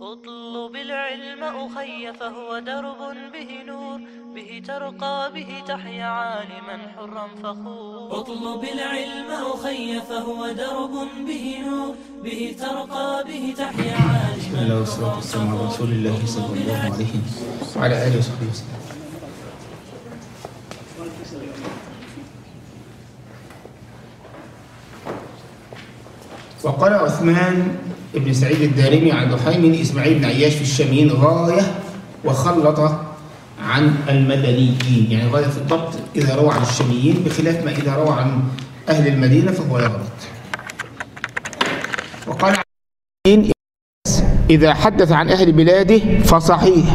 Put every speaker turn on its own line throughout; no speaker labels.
اطلب العلم أخي فهو درب به نور به ترقى به تحيا عالما حرا فخور
اطلب العلم أخي فهو درب به نور به ترقى به تحيا
بسم الله
عالما
والصلاة والسلام على رسول الله صلى الله عليه وعلى آله وصحبه وسلم وقال عثمان بن سعيد الدارمي عن دحيم إسماعيل بن عياش في الشاميين غاية وخلط عن المدنيين يعني غاية في الضبط إذا روى عن الشاميين بخلاف ما إذا روى عن أهل المدينة فهو يغلط وقال عن إذا حدث عن أهل بلاده فصحيح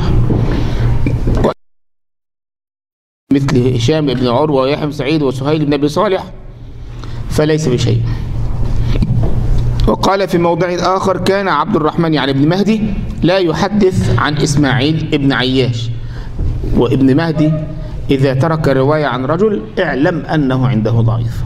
مثل هشام بن عروة ويحيى بن سعيد وسهيل بن أبي صالح فليس بشيء وقال في موضع آخر كان عبد الرحمن يعني ابن مهدي لا يحدث عن إسماعيل ابن عياش وابن مهدي إذا ترك رواية عن رجل اعلم أنه عنده ضعيف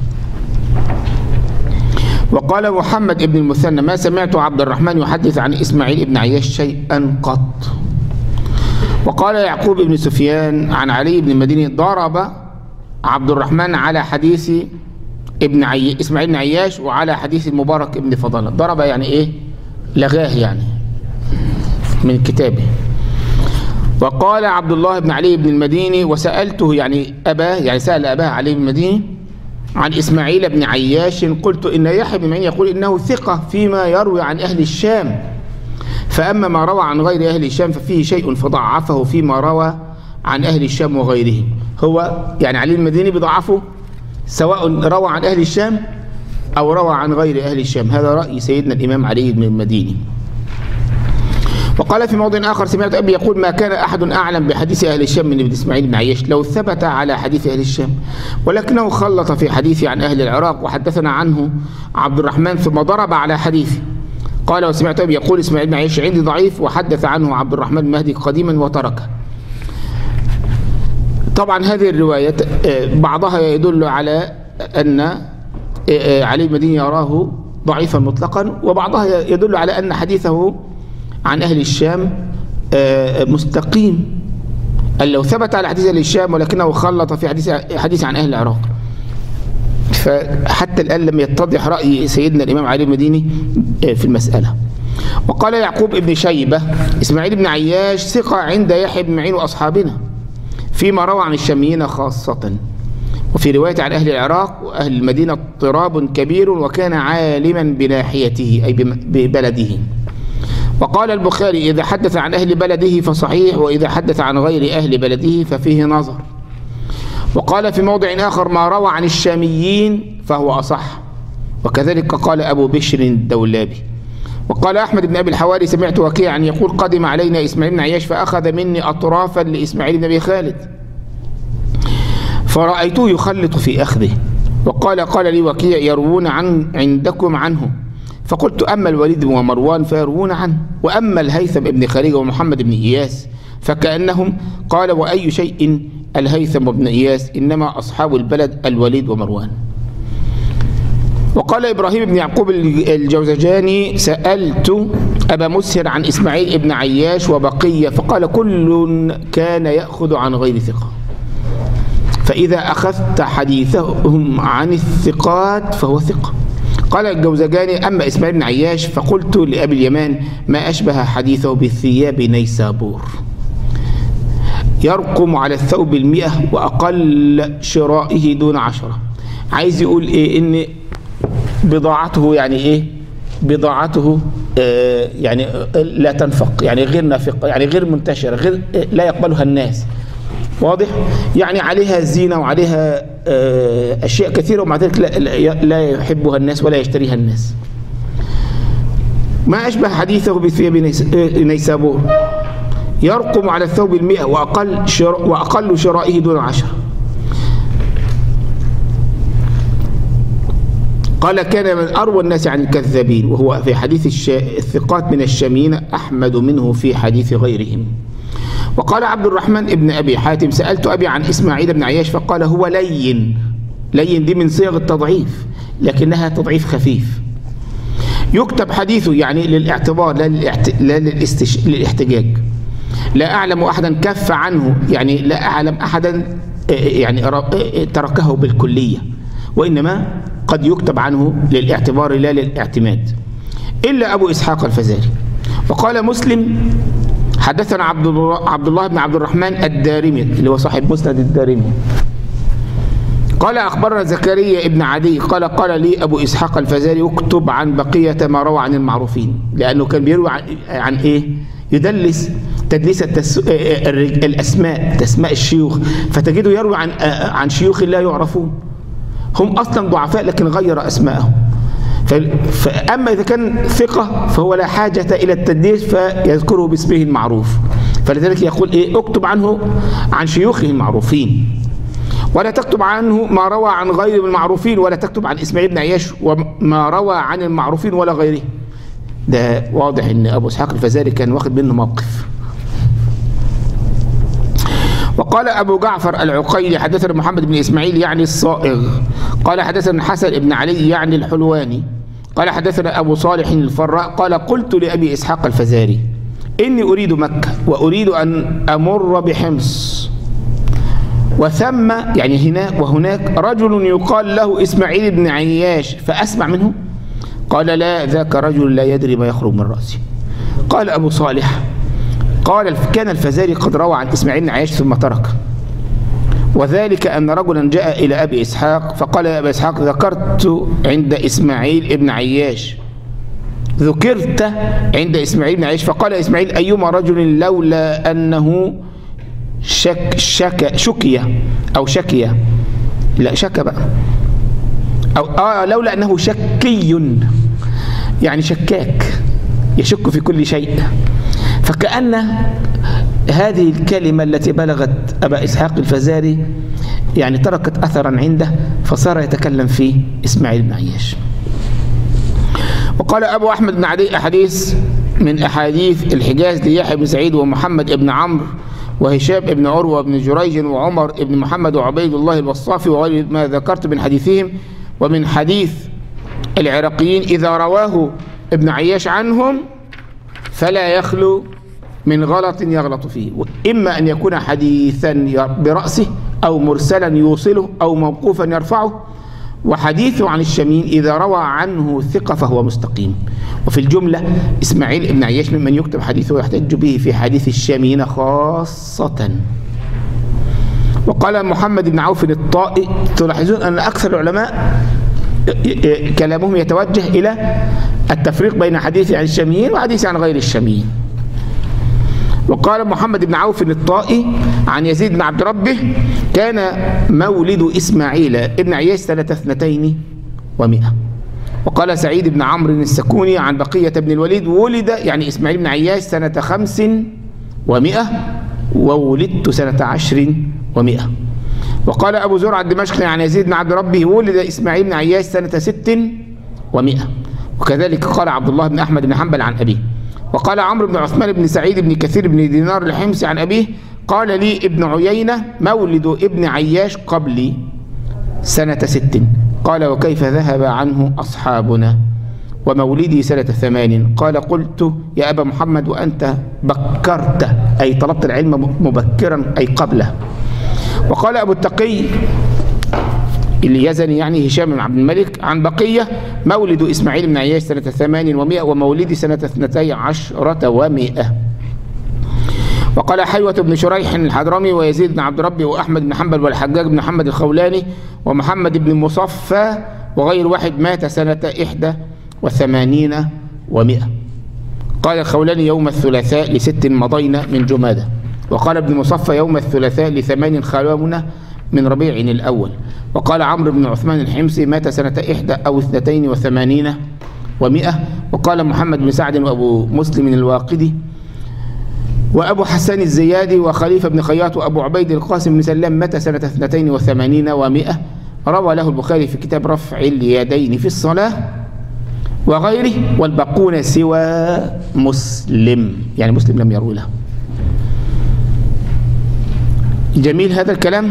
وقال محمد بن المثنى ما سمعت عبد الرحمن يحدث عن إسماعيل بن عياش شيئا قط وقال يعقوب بن سفيان عن علي بن المديني ضرب عبد الرحمن على حديث ابن عي... اسماعيل بن عياش وعلى حديث المبارك ابن فضالة ضرب يعني ايه لغاه يعني من كتابه وقال عبد الله بن علي بن المديني وسألته يعني أباه يعني سأل أباه علي بن المديني عن إسماعيل بن عياش قلت إن يحيى بن معين يقول إنه ثقة فيما يروي عن أهل الشام فأما ما روى عن غير أهل الشام ففيه شيء فضعفه فيما روى عن أهل الشام وغيرهم هو يعني علي المديني بضعفه سواء روى عن أهل الشام أو روى عن غير أهل الشام هذا رأي سيدنا الإمام علي بن المديني وقال في موضع آخر سمعت أبي يقول ما كان أحد أعلم بحديث أهل الشام من ابن إسماعيل بن عياش لو ثبت على حديث أهل الشام ولكنه خلط في حديثه عن أهل العراق وحدثنا عنه عبد الرحمن ثم ضرب على حديثه قال وسمعت أبي يقول إسماعيل بن عياش عندي ضعيف وحدث عنه عبد الرحمن بن مهدي قديما وتركه طبعا هذه الرواية بعضها يدل على أن علي المديني يراه ضعيفا مطلقا وبعضها يدل على أن حديثه عن أهل الشام مستقيم أن لو ثبت على حديث أهل الشام ولكنه خلط في حديث حديث عن أهل العراق فحتى الآن لم يتضح رأي سيدنا الإمام علي المديني في المسألة وقال يعقوب ابن شيبة إسماعيل بن عياش ثقة عند يحيى بن معين وأصحابنا فيما روى عن الشاميين خاصة وفي رواية عن أهل العراق وأهل المدينة اضطراب كبير وكان عالما بناحيته أي ببلده وقال البخاري إذا حدث عن أهل بلده فصحيح وإذا حدث عن غير أهل بلده ففيه نظر وقال في موضع آخر ما روى عن الشاميين فهو أصح وكذلك قال أبو بشر الدولابي وقال أحمد بن أبي الحواري سمعت وكيعا يقول قدم علينا إسماعيل بن عياش فأخذ مني أطرافا لإسماعيل بن أبي خالد فرأيته يخلط في أخذه وقال قال لي وكيع يروون عن عندكم عنه فقلت أما الوليد ومروان فيروون عنه وأما الهيثم بن خارجة ومحمد بن إياس فكأنهم قال وأي شيء الهيثم بن إياس إنما أصحاب البلد الوليد ومروان وقال إبراهيم بن يعقوب الجوزجاني سألت أبا مسهر عن إسماعيل بن عياش وبقية فقال كل كان يأخذ عن غير ثقة فإذا أخذت حديثهم عن الثقات فهو ثقة قال الجوزجاني أما إسماعيل بن عياش فقلت لأبي اليمان ما أشبه حديثه بثياب نيسابور يرقم على الثوب المئة وأقل شرائه دون عشرة عايز يقول إيه إن بضاعته يعني إيه بضاعته آه يعني لا تنفق يعني غير نافقة يعني غير منتشرة غير لا يقبلها الناس واضح يعني عليها زينة وعليها آه أشياء كثيرة ومع ذلك لا, لا يحبها الناس ولا يشتريها الناس ما أشبه حديثه بثياب نيسابور يرقم على الثوب المئة وأقل, شر وأقل شرائه دون عشر قال كان من أروى الناس عن الكذابين وهو في حديث الشا... الثقات من الشاميين أحمد منه في حديث غيرهم وقال عبد الرحمن ابن أبي حاتم سألت أبي عن إسماعيل بن عياش فقال هو لين لين دي من صيغ التضعيف لكنها تضعيف خفيف يكتب حديثه يعني للاعتبار لا, للاعت... لا للاستش... للاحتجاج لا أعلم أحدا كف عنه يعني لا أعلم أحدا آه، يعني ر- آه، تركه بالكلية وإنما قد يكتب عنه للاعتبار لا للاعتماد إلا أبو إسحاق الفزاري وقال مسلم حدثنا عبد الله, عبد الله بن عبد الرحمن الدارمي اللي هو صاحب مسند الدارمي قال أخبرنا زكريا ابن عدي قال قال لي أبو إسحاق الفزاري اكتب عن بقية ما روى عن المعروفين لأنه كان بيروي عن, عن إيه يدلس تدليس التس... الرج- الأسماء أسماء الشيوخ فتجده يروي عن عن شيوخ لا يعرفون هم أصلا ضعفاء لكن غير أسماءهم ف... فأما إذا كان ثقة فهو لا حاجة إلى التدليس فيذكره باسمه المعروف فلذلك يقول إيه اكتب عنه عن شيوخه المعروفين ولا تكتب عنه ما روى عن غير المعروفين ولا تكتب عن اسماعيل بن عياش وما روى عن المعروفين ولا غيره ده واضح ان ابو اسحاق الفزاري كان واخد منه موقف وقال أبو جعفر العقيلي حدثنا محمد بن إسماعيل يعني الصائغ قال حدثنا حسن بن علي يعني الحلواني قال حدثنا أبو صالح الفراء قال قلت لأبي إسحاق الفزاري إني أريد مكة وأريد أن أمر بحمص وثم يعني هنا وهناك رجل يقال له إسماعيل بن عياش فأسمع منه قال لا ذاك رجل لا يدري ما يخرج من رأسه قال أبو صالح قال كان الفزاري قد روى عن إسماعيل بن عياش ثم ترك وذلك أن رجلا جاء إلى أبي إسحاق فقال يا أبي إسحاق ذكرت عند إسماعيل بن عياش ذكرت عند إسماعيل بن عياش فقال إسماعيل أيما رجل لولا أنه شك شك شكية أو شكية لا شك بقى أو آه لولا أنه شكي يعني شكاك يشك في كل شيء فكأن هذه الكلمة التي بلغت أبا إسحاق الفزاري يعني تركت أثرا عنده فصار يتكلم في إسماعيل بن عياش وقال أبو أحمد بن عدي أحاديث من أحاديث الحجاز ليحيى بن سعيد ومحمد بن عمرو وهشام بن عروة بن جريج وعمر بن محمد وعبيد الله الوصافي وغير ما ذكرت من حديثهم ومن حديث العراقيين إذا رواه ابن عياش عنهم فلا يخلو من غلط يغلط فيه إما أن يكون حديثا برأسه أو مرسلا يوصله أو موقوفا يرفعه وحديثه عن الشمين إذا روى عنه ثقة فهو مستقيم وفي الجملة إسماعيل بن عياش ممن يكتب حديثه ويحتج به في حديث الشمين خاصة وقال محمد بن عوف الطائي تلاحظون أن أكثر العلماء كلامهم يتوجه إلى التفريق بين حديث عن الشاميين وحديث عن غير الشاميين وقال محمد بن عوف الطائي عن يزيد بن عبد ربه كان مولد إسماعيل ابن عياش سنة اثنتين ومئة وقال سعيد بن عمرو السكوني عن بقية بن الوليد ولد يعني إسماعيل بن عياش سنة خمس ومئة وولدت سنة عشر ومئة وقال أبو زرع الدمشقي عن يزيد بن عبد ربه ولد إسماعيل بن عياش سنة ست ومئة وكذلك قال عبد الله بن أحمد بن حنبل عن أبيه وقال عمرو بن عثمان بن سعيد بن كثير بن دينار الحمصي عن أبيه قال لي ابن عيينة مولد ابن عياش قبلي سنة ست قال وكيف ذهب عنه أصحابنا ومولدي سنة ثمان قال قلت يا أبا محمد وأنت بكرت أي طلبت العلم مبكرا أي قبله وقال أبو التقي اللي يزني يعني هشام بن عبد الملك عن بقية مولد إسماعيل بن عياش سنة ثمان ومائة ومولدي سنة اثنتي عشرة ومائة وقال حيوة بن شريح الحضرمي ويزيد بن عبد ربي وأحمد بن حنبل والحجاج بن محمد الخولاني ومحمد بن مصفى وغير واحد مات سنة إحدى وثمانين ومائة قال الخولاني يوم الثلاثاء لست مضينا من جمادة وقال ابن مصفى يوم الثلاثاء لثمان خلومنا من ربيع الأول وقال عمرو بن عثمان الحمصي مات سنة إحدى أو اثنتين وثمانين ومئة وقال محمد بن سعد وأبو مسلم الواقدي وأبو حسان الزيادي وخليفة بن خياط وأبو عبيد القاسم بن سلام مات سنة اثنتين وثمانين ومئة روى له البخاري في كتاب رفع اليدين في الصلاة وغيره والباقون سوى مسلم يعني مسلم لم يروي له جميل هذا الكلام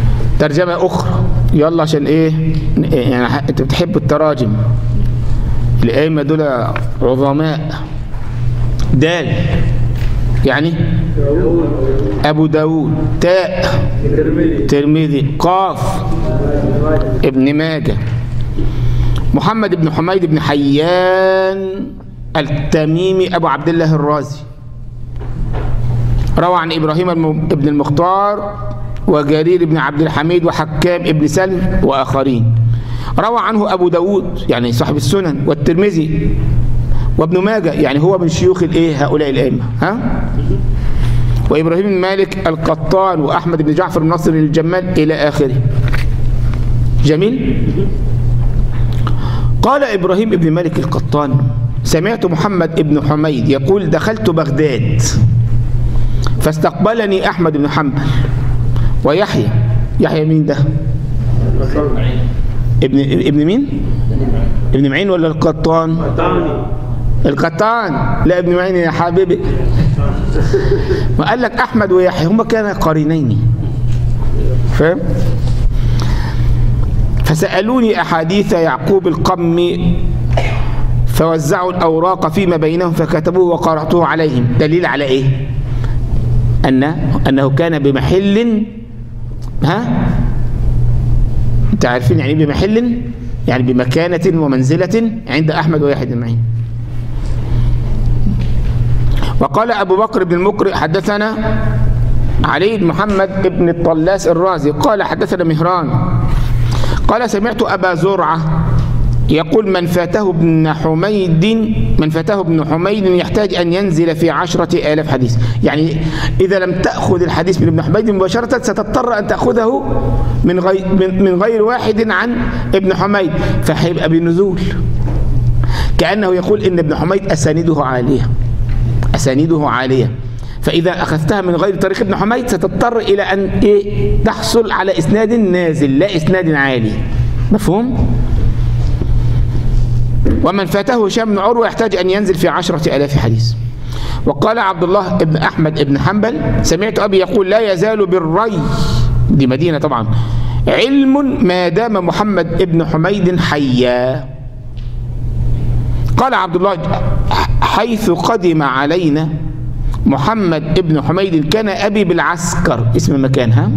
ترجمة أخرى يلا عشان إيه يعني أنت بتحب التراجم الأئمة دول عظماء دال يعني أبو داود تاء ترمذي قاف ابن ماجه محمد بن حميد بن حيان التميمي أبو عبد الله الرازي روى عن إبراهيم الم- بن المختار وجرير بن عبد الحميد وحكام بن سلم وآخرين روى عنه أبو داود يعني صاحب السنن والترمذي وابن ماجه يعني هو من شيوخ الايه هؤلاء الائمه ها وابراهيم بن مالك القطان واحمد بن جعفر النصر الجمال الى اخره جميل قال ابراهيم بن مالك القطان سمعت محمد بن حميد يقول دخلت بغداد فاستقبلني احمد بن حنبل ويحيى يحيى مين ده ابن ابن مين ابن معين ولا القطان القطان لا ابن معين يا حبيبي ما قال لك احمد ويحيى هما كانا قرينين فاهم فسالوني احاديث يعقوب القمي فوزعوا الاوراق فيما بينهم فكتبوه وقرأته عليهم دليل على ايه ان انه كان بمحل ها انت عارفين يعني ايه بمحل يعني بمكانة ومنزلة عند أحمد ويحيى بن معين وقال أبو بكر بن المقرئ حدثنا علي بن محمد بن الطلاس الرازي قال حدثنا مهران قال سمعت أبا زرعة يقول من فاته ابن حميد من فاته ابن حميد يحتاج أن ينزل في عشرة آلاف حديث يعني إذا لم تأخذ الحديث من ابن حميد مباشرة ستضطر أن تأخذه من غير, من, من غير واحد عن ابن حميد فهيبقى بنزول كأنه يقول إن ابن حميد أسانيده عالية أسانيده عالية فإذا أخذتها من غير طريق ابن حميد ستضطر إلى أن إيه تحصل على إسناد نازل لا إسناد عالي مفهوم؟ ومن فاته هشام بن عروة يحتاج أن ينزل في عشرة ألاف حديث وقال عبد الله بن أحمد بن حنبل سمعت أبي يقول لا يزال بالري دي مدينة طبعا علم ما دام محمد بن حميد حيا قال عبد الله حيث قدم علينا محمد بن حميد كان أبي بالعسكر اسم مكانها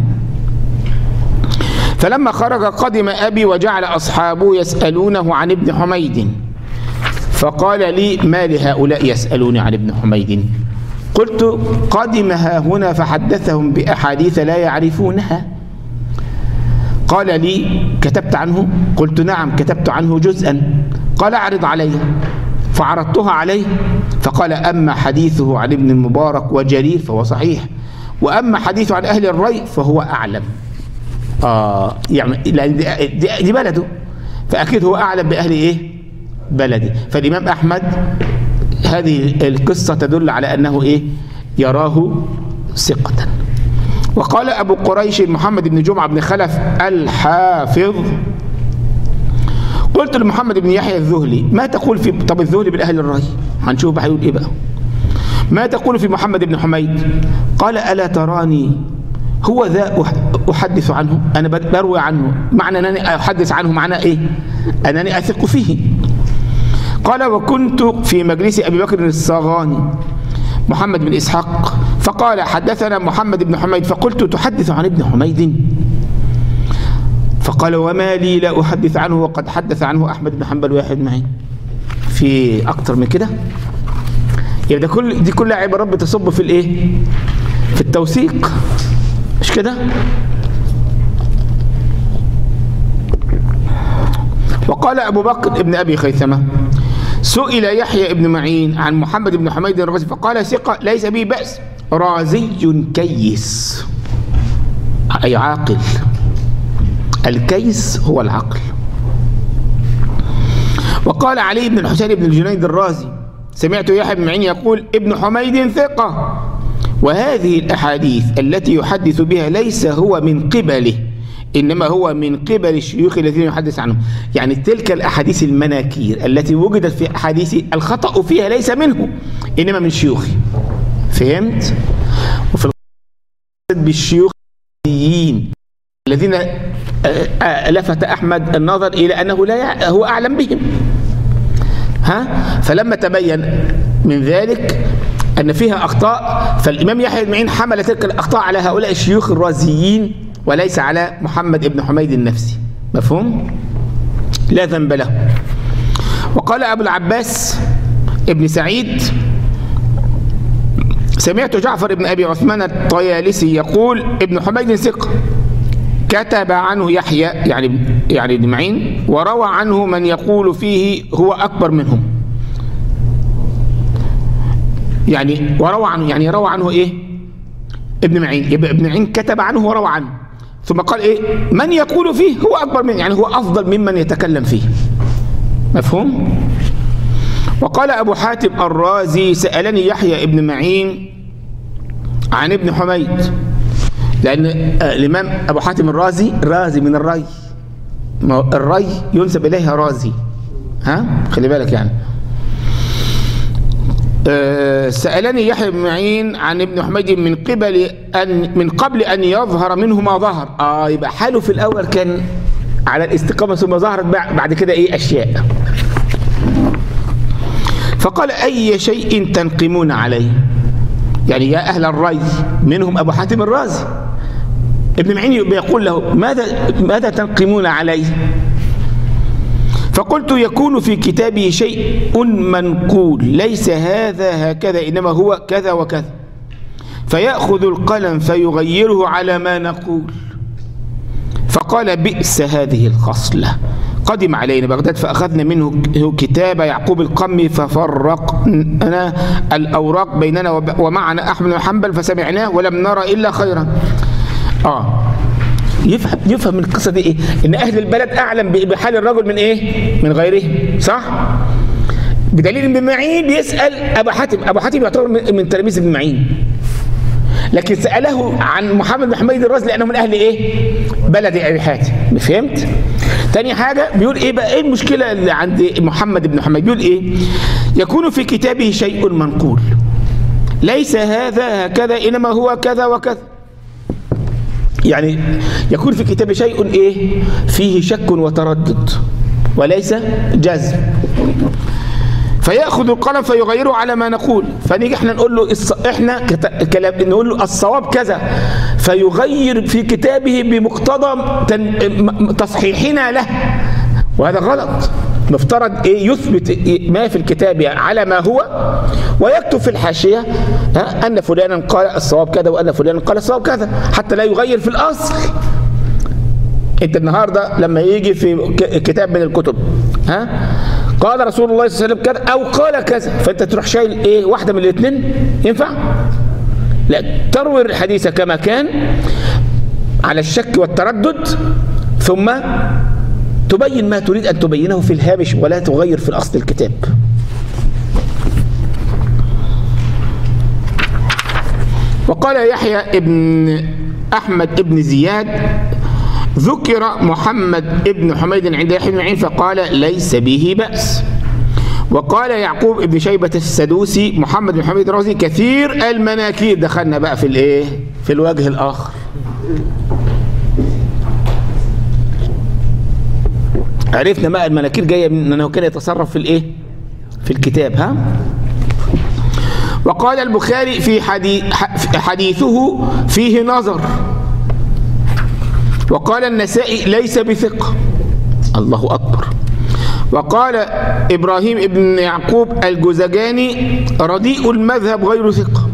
فلما خرج قدم أبي وجعل أصحابه يسألونه عن ابن حميد فقال لي ما لهؤلاء يسألوني عن ابن حميد قلت قدم ها هنا فحدثهم بأحاديث لا يعرفونها قال لي كتبت عنه قلت نعم كتبت عنه جزءا قال اعرض علي فعرضتها عليه فقال أما حديثه عن ابن المبارك وجرير فهو صحيح وأما حديثه عن أهل الري فهو أعلم آه يعني لأن دي, دي, دي بلده فأكيد هو أعلم بأهل إيه بلده فالإمام أحمد هذه القصة تدل على أنه إيه يراه ثقة وقال أبو قريش محمد بن جمعة بن خلف الحافظ قلت لمحمد بن يحيى الذهلي ما تقول في طب الذهلي بالأهل الري هنشوف هيقول إيه بقى ما تقول في محمد بن حميد قال ألا تراني هو ذا أحدث عنه أنا بروي عنه معنى أنني أحدث عنه معنى إيه أنني أثق فيه قال وكنت في مجلس أبي بكر الصاغاني محمد بن إسحاق فقال حدثنا محمد بن حميد فقلت تحدث عن ابن حميد فقال وما لي لا أحدث عنه وقد حدث عنه أحمد بن حنبل واحد معي في أكتر من كده يبقى ده كل دي كلها عبارات بتصب في الايه في التوثيق مش كده وقال أبو بكر ابن أبي خيثمة سئل يحيى ابن معين عن محمد بن حميد الرازي فقال ثقة ليس به بأس رازي كيس أي عاقل الكيس هو العقل وقال علي بن الحسين بن الجنيد الرازي سمعت يحيى بن معين يقول ابن حميد ثقة وهذه الأحاديث التي يحدث بها ليس هو من قبله إنما هو من قبل الشيوخ الذين يحدث عنهم يعني تلك الأحاديث المناكير التي وجدت في أحاديث الخطأ فيها ليس منه إنما من شيوخه فهمت؟ وفي بالشيوخ الذين لفت أحمد النظر إلى أنه لا هو أعلم بهم ها فلما تبين من ذلك أن فيها أخطاء فالإمام يحيى بن معين حمل تلك الأخطاء على هؤلاء الشيوخ الرازيين وليس على محمد بن حميد النفسي مفهوم؟ لا ذنب له وقال أبو العباس ابن سعيد سمعت جعفر بن أبي عثمان الطيالسي يقول ابن حميد ثقة كتب عنه يحيى يعني يعني ابن معين وروى عنه من يقول فيه هو أكبر منهم يعني وروى عنه يعني روى عنه إيه ابن معين يبقى ابن معين كتب عنه وروى عنه ثم قال إيه من يقول فيه هو أكبر منه يعني هو أفضل ممن يتكلم فيه مفهوم وقال أبو حاتم الرازي سألني يحيى ابن معين عن ابن حميد لأن الإمام أبو حاتم الرازي رازي من الري ما هو الري ينسب إليها رازي ها خلي بالك يعني أه سألني يحيى بن معين عن ابن حميد من قبل أن من قبل أن يظهر منه ما ظهر آه يبقى حاله في الأول كان على الاستقامة ثم ظهرت بعد كده إيه أشياء فقال أي شيء تنقمون عليه يعني يا أهل الري منهم أبو حاتم الرازي ابن معين بيقول له ماذا ماذا تنقمون عليه فقلت يكون في كتابه شيء منقول ليس هذا هكذا إنما هو كذا وكذا فيأخذ القلم فيغيره على ما نقول فقال بئس هذه الخصلة قدم علينا بغداد فأخذنا منه كتاب يعقوب القمي ففرقنا الأوراق بيننا ومعنا أحمد بن حنبل فسمعناه ولم نرى إلا خيرا آه يفهم يفهم من القصة دي إيه إن أهل البلد أعلم بحال الرجل من إيه من غيره صح بدليل ابن معين بيسأل أبو حاتم أبو حاتم يعتبر من تلاميذ ابن معين لكن سأله عن محمد بن حميد الرازي لأنه من أهل إيه بلد أبي حاتم فهمت تاني حاجة بيقول إيه بقى إيه المشكلة اللي عند محمد بن حميد بيقول إيه يكون في كتابه شيء منقول ليس هذا هكذا إنما هو كذا وكذا يعني يكون في كتابه شيء إيه فيه شك وتردد وليس جزم فياخذ القلم فيغيره على ما نقول فنيجي احنا نقول له الص... احنا كت... كلام نقول له الصواب كذا فيغير في كتابه بمقتضى تن... تصحيحنا له وهذا غلط مفترض ايه يثبت إيه ما في الكتاب على ما هو ويكتب في الحاشيه ها ان فلانا قال الصواب كذا وان فلانا قال الصواب كذا حتى لا يغير في الاصل انت النهارده لما يجي في كتاب من الكتب ها قال رسول الله صلى الله عليه وسلم كذا او قال كذا فانت تروح شايل ايه واحده من الاثنين ينفع لا تروي الحديث كما كان على الشك والتردد ثم تبين ما تريد ان تبينه في الهامش ولا تغير في الاصل الكتاب وقال يحيى ابن احمد ابن زياد ذكر محمد ابن حميد عند يحيى بن معين فقال ليس به بأس وقال يعقوب ابن شيبة السدوسي محمد بن حميد الرازي كثير المناكير دخلنا بقى في الايه في الوجه الاخر عرفنا بقى المناكير جايه من انه كان يتصرف في الايه في الكتاب ها وقال البخاري في حديث حديثه فيه نظر وقال النسائي ليس بثقة الله أكبر وقال إبراهيم ابن يعقوب الجزجاني رديء المذهب غير ثقة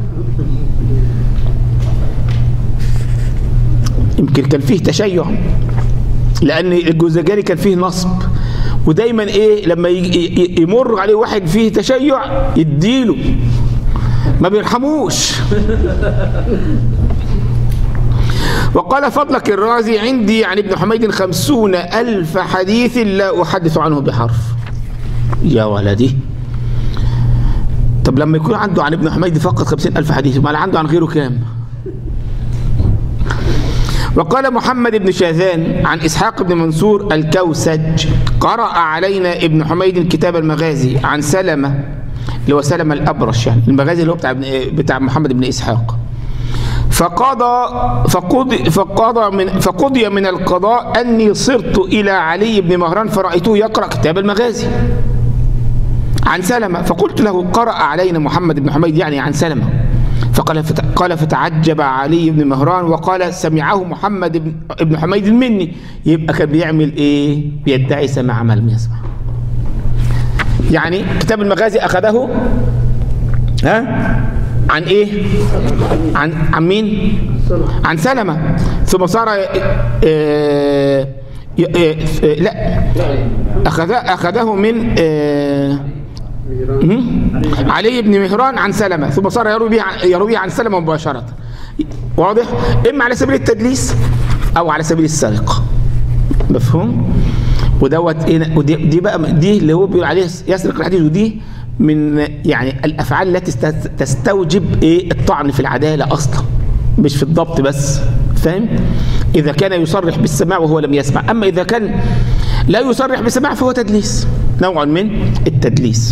يمكن كان فيه تشيع لأن الجزجاني كان فيه نصب ودايما ايه لما يمر عليه واحد فيه تشيع يديله ما بيرحموش وقال فضلك الرازي عندي عن ابن حميد خمسون ألف حديث لا أحدث عنه بحرف يا ولدي طب لما يكون عنده عن ابن حميد فقط خمسين ألف حديث ما عنده عن غيره كام وقال محمد بن شاذان عن إسحاق بن منصور الكوسج قرأ علينا ابن حميد كتاب المغازي عن سلمة اللي هو سلمة الأبرش يعني المغازي اللي هو بتاع, بتاع محمد بن إسحاق فقضى فقضي فقضى من فقضي من القضاء اني صرت الى علي بن مهران فرايته يقرا كتاب المغازي عن سلمة فقلت له قرأ علينا محمد بن حميد يعني عن سلمة فقال فت... قال فتعجب علي بن مهران وقال سمعه محمد بن, بن حميد مني يبقى كان بيعمل ايه بيدعي سماع ما لم يسمع يعني كتاب المغازي اخذه ها عن ايه عن عن مين عن سلمة ثم صار آه ي- آه لا أخذ أخذه من آه مم. علي بن مهران عن سلمة ثم صار يروي به عن- يروي عن سلمة مباشرة واضح إما على سبيل التدليس أو على سبيل السرقة مفهوم ودوت إيه ودي دي بقى دي اللي هو بيقول عليه يسرق الحديث ودي من يعني الافعال التي است- تستوجب ايه الطعن في العداله اصلا مش في الضبط بس فاهم اذا كان يصرح بالسماع وهو لم يسمع اما اذا كان لا يصرح بالسماع فهو تدليس نوع من التدليس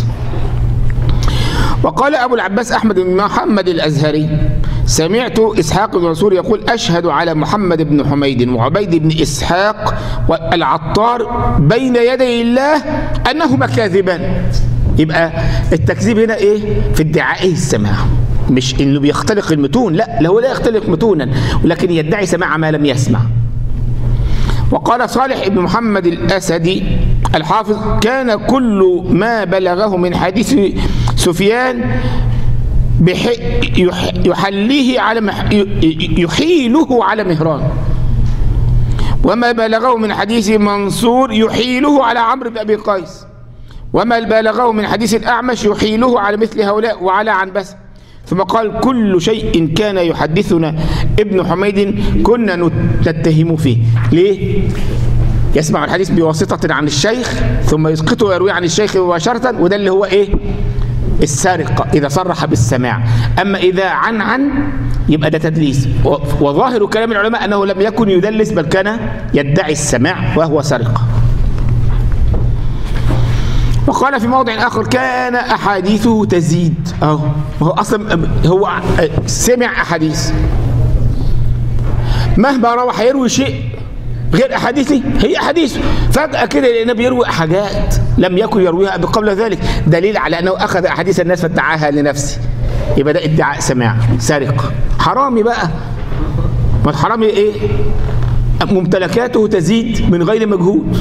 وقال أبو العباس أحمد بن محمد الأزهري سمعت إسحاق بن منصور يقول أشهد على محمد بن حميد وعبيد بن إسحاق والعطار بين يدي الله أنهما كاذبان يبقى التكذيب هنا إيه في ادعائه السماع مش إنه بيختلق المتون لا لا هو لا يختلق متونا ولكن يدعي سماع ما لم يسمع وقال صالح بن محمد الأسدي الحافظ كان كل ما بلغه من حديث سفيان بح يح يحليه على مح يحيله على مهران وما بلغه من حديث منصور يحيله على عمرو بن أبي قيس وما بلغه من حديث الأعمش يحيله على مثل هؤلاء وعلى عنبسة ثم قال كل شيء كان يحدثنا ابن حميد كنا نتهم فيه ليه؟ يسمع الحديث بواسطة عن الشيخ ثم يسقطه ويرويه عن الشيخ مباشرة وده اللي هو ايه؟ السرقة إذا صرح بالسماع أما إذا عن عن يبقى ده تدليس و- وظاهر كلام العلماء أنه لم يكن يدلس بل كان يدعي السماع وهو سرقة وقال في موضع آخر كان أحاديثه تزيد أهو هو أصلا هو سمع أحاديث مهما روى هيروي شيء غير أحاديثه هي أحاديث فجأة كده لأنه بيروي حاجات لم يكن يرويها قبل ذلك دليل على أنه أخذ أحاديث الناس فادعاها لنفسه يبقى ده ادعاء سماع سرقة حرامي بقى ما الحرامي إيه ممتلكاته تزيد من غير مجهود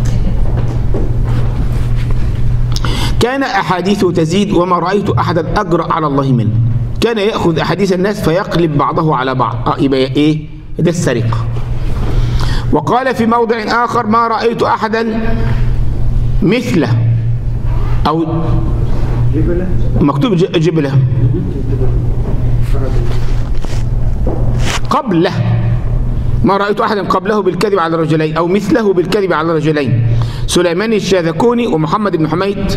كان أحاديثه تزيد وما رأيت أحدا أجرأ على الله منه كان يأخذ أحاديث الناس فيقلب بعضه على بعض آه يبقى إيه ده السرقة وقال في موضع آخر ما رأيت أحدا مثله أو مكتوب ج- جبله قبله ما رأيت أحدا قبله بالكذب على رجلين أو مثله بالكذب على رجلين سليمان الشاذكوني ومحمد بن حميد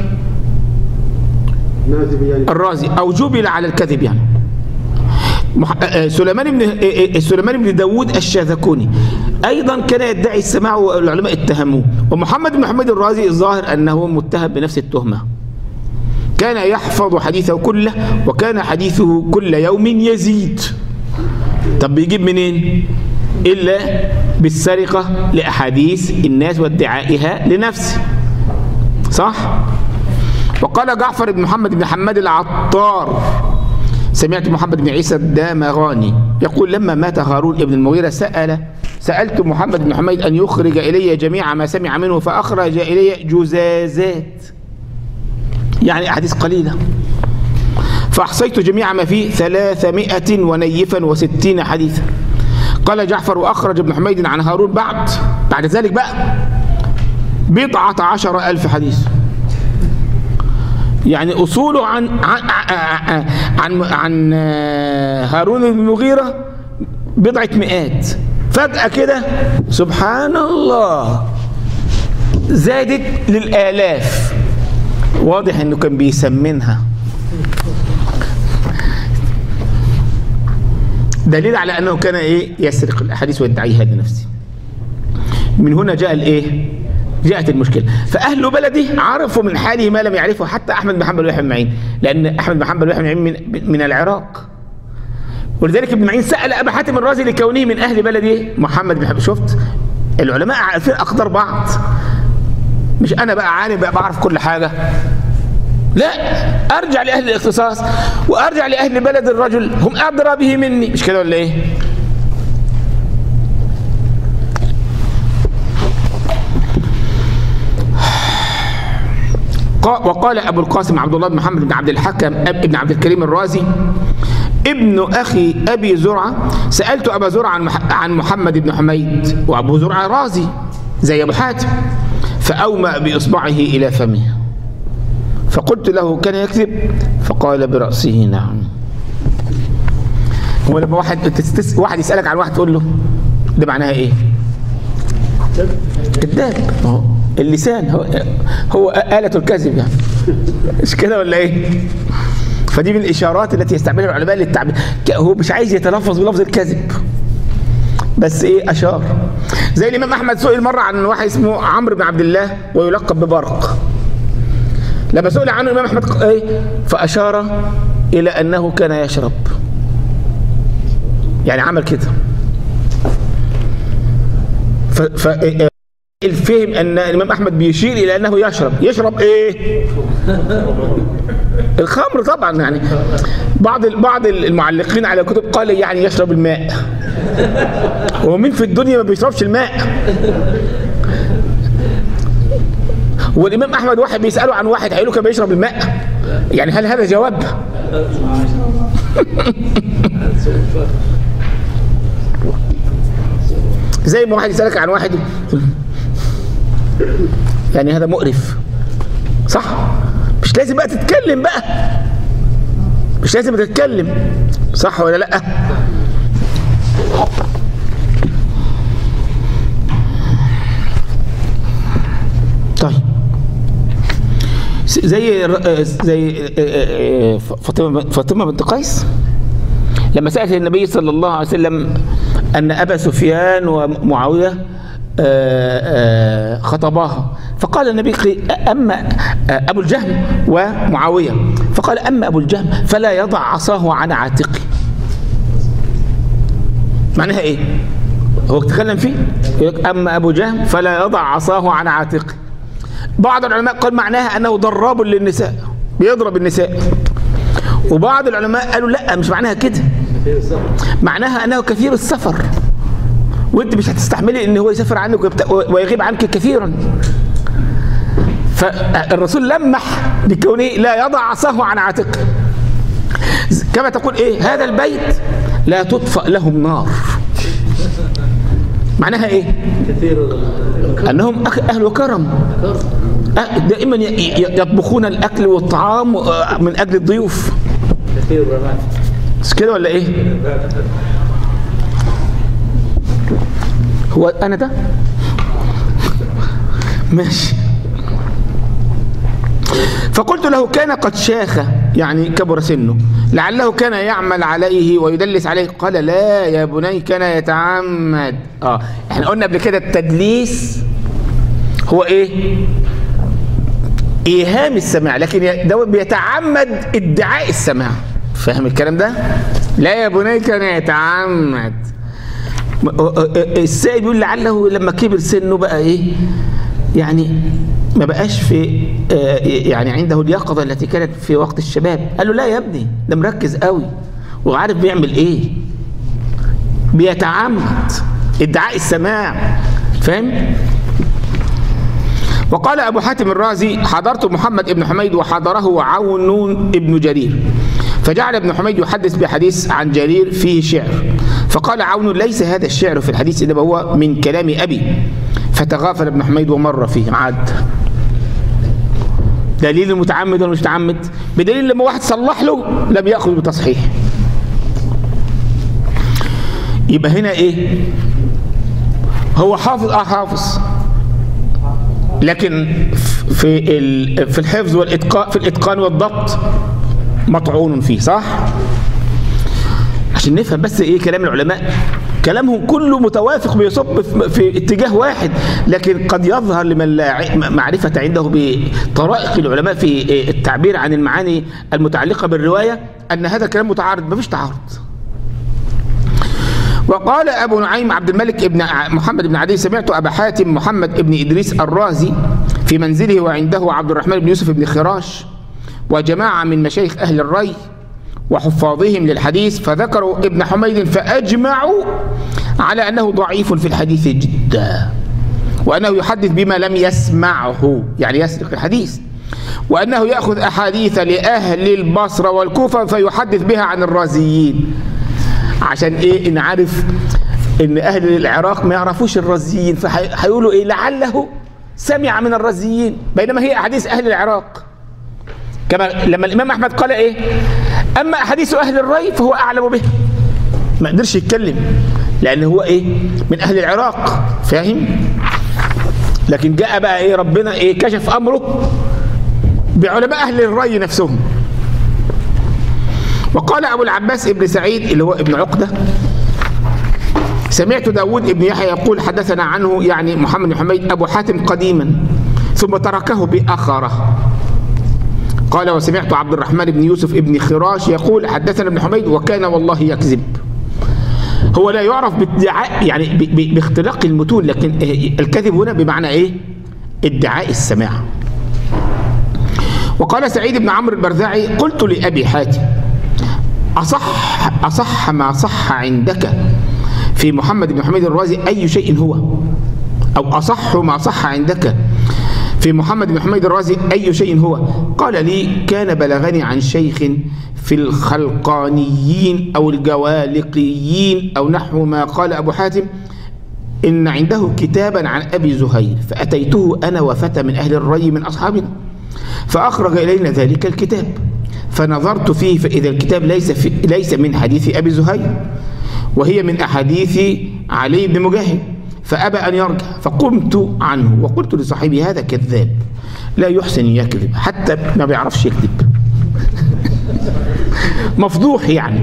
الرازي أو جبل على الكذب يعني مح... آه، سليمان بن آه، آه، سليمان بن داوود الشاذكوني أيضا كان يدعي السماع والعلماء اتهموه ومحمد بن حميد الرازي الظاهر أنه متهم بنفس التهمة كان يحفظ حديثه كله وكان حديثه كل يوم يزيد طب بيجيب منين إلا بالسرقة لأحاديث الناس وادعائها لنفسه صح وقال جعفر بن محمد بن حماد العطار سمعت محمد بن عيسى الدامغاني يقول لما مات هارون ابن المغيرة سأل سألت محمد بن حميد أن يخرج إلي جميع ما سمع منه فأخرج إلي جزازات يعني أحاديث قليلة فأحصيت جميع ما فيه ثلاثمائة ونيفا وستين حديثا قال جعفر وأخرج ابن حميد عن هارون بعد بعد ذلك بقى بضعة عشر ألف حديث يعني أصوله عن عن عن, عن, عن هارون بن المغيرة بضعة مئات فجأة كده سبحان الله زادت للآلاف واضح انه كان بيسمنها دليل على انه كان ايه يسرق الاحاديث ويدعيها لنفسه من هنا جاء الايه جاءت المشكله فاهل بلده عرفوا من حاله ما لم يعرفه حتى احمد بن حنبل ويحيى بن معين لان احمد بن حنبل ويحيى بن معين من, من العراق ولذلك ابن معين سال ابا حاتم الرازي لكونه من اهل بلده محمد بن حنبل شفت العلماء عارفين اقدار بعض مش انا بقى عالم بقى بعرف كل حاجه لا ارجع لاهل الاختصاص وارجع لاهل بلد الرجل هم ادرى به مني مش كده ولا ايه قا- وقال ابو القاسم عبد الله بن محمد بن عبد الحكم أب- ابن عبد الكريم الرازي ابن اخي ابي زرعه سالت ابا زرعه عن مح- عن محمد بن حميد وابو زرعه رازي زي ابو حاتم فاومأ باصبعه الى فمه فقلت له كان يكذب فقال براسه نعم هو لما واحد تستس... واحد يسالك عن واحد تقول له ده معناها ايه؟ كذاب أهو. اللسان هو هو آلة الكذب يعني مش كده ولا ايه؟ فدي من الاشارات التي يستعملها العلماء للتعبير ك- هو مش عايز يتلفظ بلفظ الكذب بس ايه اشار زي الامام احمد سئل مره عن واحد اسمه عمرو بن عبد الله ويلقب ببرق لما سئل عنه الامام احمد ق- ايه فاشار الى انه كان يشرب يعني عمل كده ف, ف... إيه- الفهم ان الامام احمد بيشير الى انه يشرب يشرب ايه الخمر طبعا يعني بعض بعض المعلقين على الكتب قال يعني يشرب الماء هو مين في الدنيا ما بيشربش الماء والامام احمد واحد بيساله عن واحد هيقول له كان بيشرب الماء يعني هل هذا جواب زي ما واحد يسالك عن واحد يعني هذا مقرف صح مش لازم بقى تتكلم بقى مش لازم تتكلم صح ولا لا طيب زي زي فاطمه فاطمه بنت قيس لما سالت النبي صلى الله عليه وسلم ان ابا سفيان ومعاويه خطباها فقال النبي اما ابو الجهم ومعاويه فقال اما ابو الجهم فلا يضع عصاه عن عاتقه معناها ايه هو تكلم فيه يقول اما ابو جهم فلا يضع عصاه عن عاتقه بعض العلماء قال معناها انه ضراب للنساء بيضرب النساء وبعض العلماء قالوا لا مش معناها كده معناها انه كثير السفر وانت مش هتستحملي ان هو يسافر عنك ويغيب عنك كثيرا فالرسول لمح بكونه لا يضع عصاه عن عاتقه كما تقول ايه هذا البيت لا تطفأ لهم نار معناها ايه
كثير
انهم اهل كرم دائما يطبخون الاكل والطعام من اجل الضيوف
كثير الرماد
مش كده ولا ايه هو انا ده ماشي فقلت له كان قد شاخ يعني كبر سنه لعله كان يعمل عليه ويدلس عليه قال لا يا بني كان يتعمد اه احنا قلنا قبل كده التدليس هو ايه ايهام السماع لكن ده بيتعمد ادعاء السماع فاهم الكلام ده لا يا بني كان يتعمد السائل بيقول لعله لما كبر سنه بقى ايه يعني ما بقاش في يعني عنده اليقظة التي كانت في وقت الشباب قال له لا يا ابني ده مركز قوي وعارف بيعمل ايه بيتعمد ادعاء السماع فاهم وقال أبو حاتم الرازي حضرت محمد بن حميد وحضره عون بن جرير فجعل ابن حميد يحدث بحديث عن جرير فيه شعر فقال عون ليس هذا الشعر في الحديث إنما هو من كلام أبي فتغافل ابن حميد ومر فيه عاد دليل المتعمد ولا مش متعمد بدليل لما واحد صلح له لم يأخذ بتصحيح يبقى هنا ايه هو حافظ اه حافظ لكن في في الحفظ والاتقان في الاتقان والضبط مطعون فيه صح عشان نفهم بس ايه كلام العلماء كلامهم كله متوافق بيصب في اتجاه واحد لكن قد يظهر لمن لا معرفة عنده بطرائق العلماء في التعبير عن المعاني المتعلقة بالرواية أن هذا كلام متعارض ما فيش تعارض وقال أبو نعيم عبد الملك ابن محمد بن عدي سمعت أبا حاتم محمد بن إدريس الرازي في منزله وعنده عبد الرحمن بن يوسف بن خراش وجماعة من مشايخ أهل الري وحفاظهم للحديث فذكروا ابن حميد فأجمعوا على أنه ضعيف في الحديث جدا وأنه يحدث بما لم يسمعه يعني يسرق الحديث وأنه يأخذ أحاديث لأهل البصرة والكوفة فيحدث بها عن الرازيين عشان إيه إن عارف إن أهل العراق ما يعرفوش الرازيين فهيقولوا إيه لعله سمع من الرازيين بينما هي أحاديث أهل العراق كما لما الإمام أحمد قال إيه أما أحاديث أهل الري فهو أعلم به ما قدرش يتكلم لأن هو إيه من أهل العراق فاهم لكن جاء بقى إيه ربنا إيه كشف أمره بعلماء أهل الري نفسهم وقال أبو العباس ابن سعيد اللي هو ابن عقدة سمعت داود ابن يحيى يقول حدثنا عنه يعني محمد بن حميد أبو حاتم قديما ثم تركه بأخره قال وسمعت عبد الرحمن بن يوسف ابن خراش يقول حدثنا ابن حميد وكان والله يكذب هو لا يعرف بادعاء يعني ب- ب- باختلاق المتون لكن الكذب هنا بمعنى ايه ادعاء السماع وقال سعيد بن عمرو البرزاعي قلت لأبي حاتم أصح أصح ما صح عندك في محمد بن حميد الرازي أي شيء هو أو أصح ما صح عندك في محمد بن حميد الرازي أي شيء هو قال لي كان بلغني عن شيخ في الخلقانيين أو الجوالقيين أو نحو ما قال أبو حاتم إن عنده كتابا عن أبي زهير فأتيته أنا وفتى من أهل الري من أصحابنا فأخرج إلينا ذلك الكتاب فنظرت فيه فإذا الكتاب ليس في ليس من حديث أبي زهير وهي من أحاديث علي بن مجاهد فأبى أن يرجع فقمت عنه وقلت لصاحبي هذا كذاب لا يحسن يكذب حتى ما بيعرفش يكذب مفضوح يعني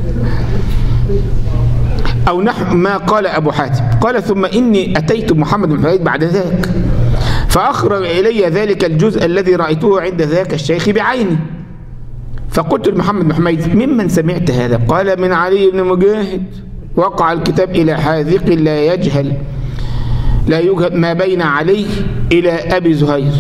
أو نحو ما قال أبو حاتم قال ثم إني أتيت محمد بن حميد بعد ذاك فأخرج إلي ذلك الجزء الذي رأيته عند ذاك الشيخ بعيني فقلت لمحمد بن حميد ممن سمعت هذا قال من علي بن مجاهد وقع الكتاب إلى حاذق لا يجهل لا يجهل ما بين علي إلى أبي زهير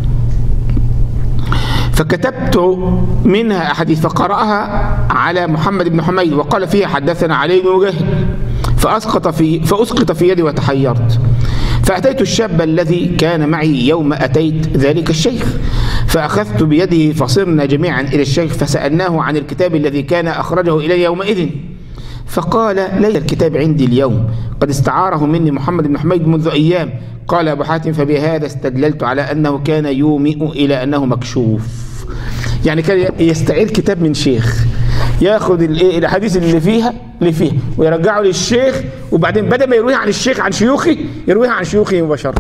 فكتبت منها أحاديث فقرأها على محمد بن حميد وقال فيها حدثنا علي بن مجاهد فأسقط في فأسقط في يدي وتحيرت فأتيت الشاب الذي كان معي يوم أتيت ذلك الشيخ فأخذت بيده فصرنا جميعا إلى الشيخ فسألناه عن الكتاب الذي كان أخرجه إلي يومئذ فقال ليس الكتاب عندي اليوم قد استعاره مني محمد بن حميد منذ أيام قال أبو حاتم فبهذا استدللت على أنه كان يومئ إلى أنه مكشوف يعني كان يستعير كتاب من شيخ ياخد الايه الاحاديث اللي فيها اللي فيها ويرجعه للشيخ وبعدين بدل ما يرويها عن الشيخ عن شيوخه يرويها عن شيوخه مباشره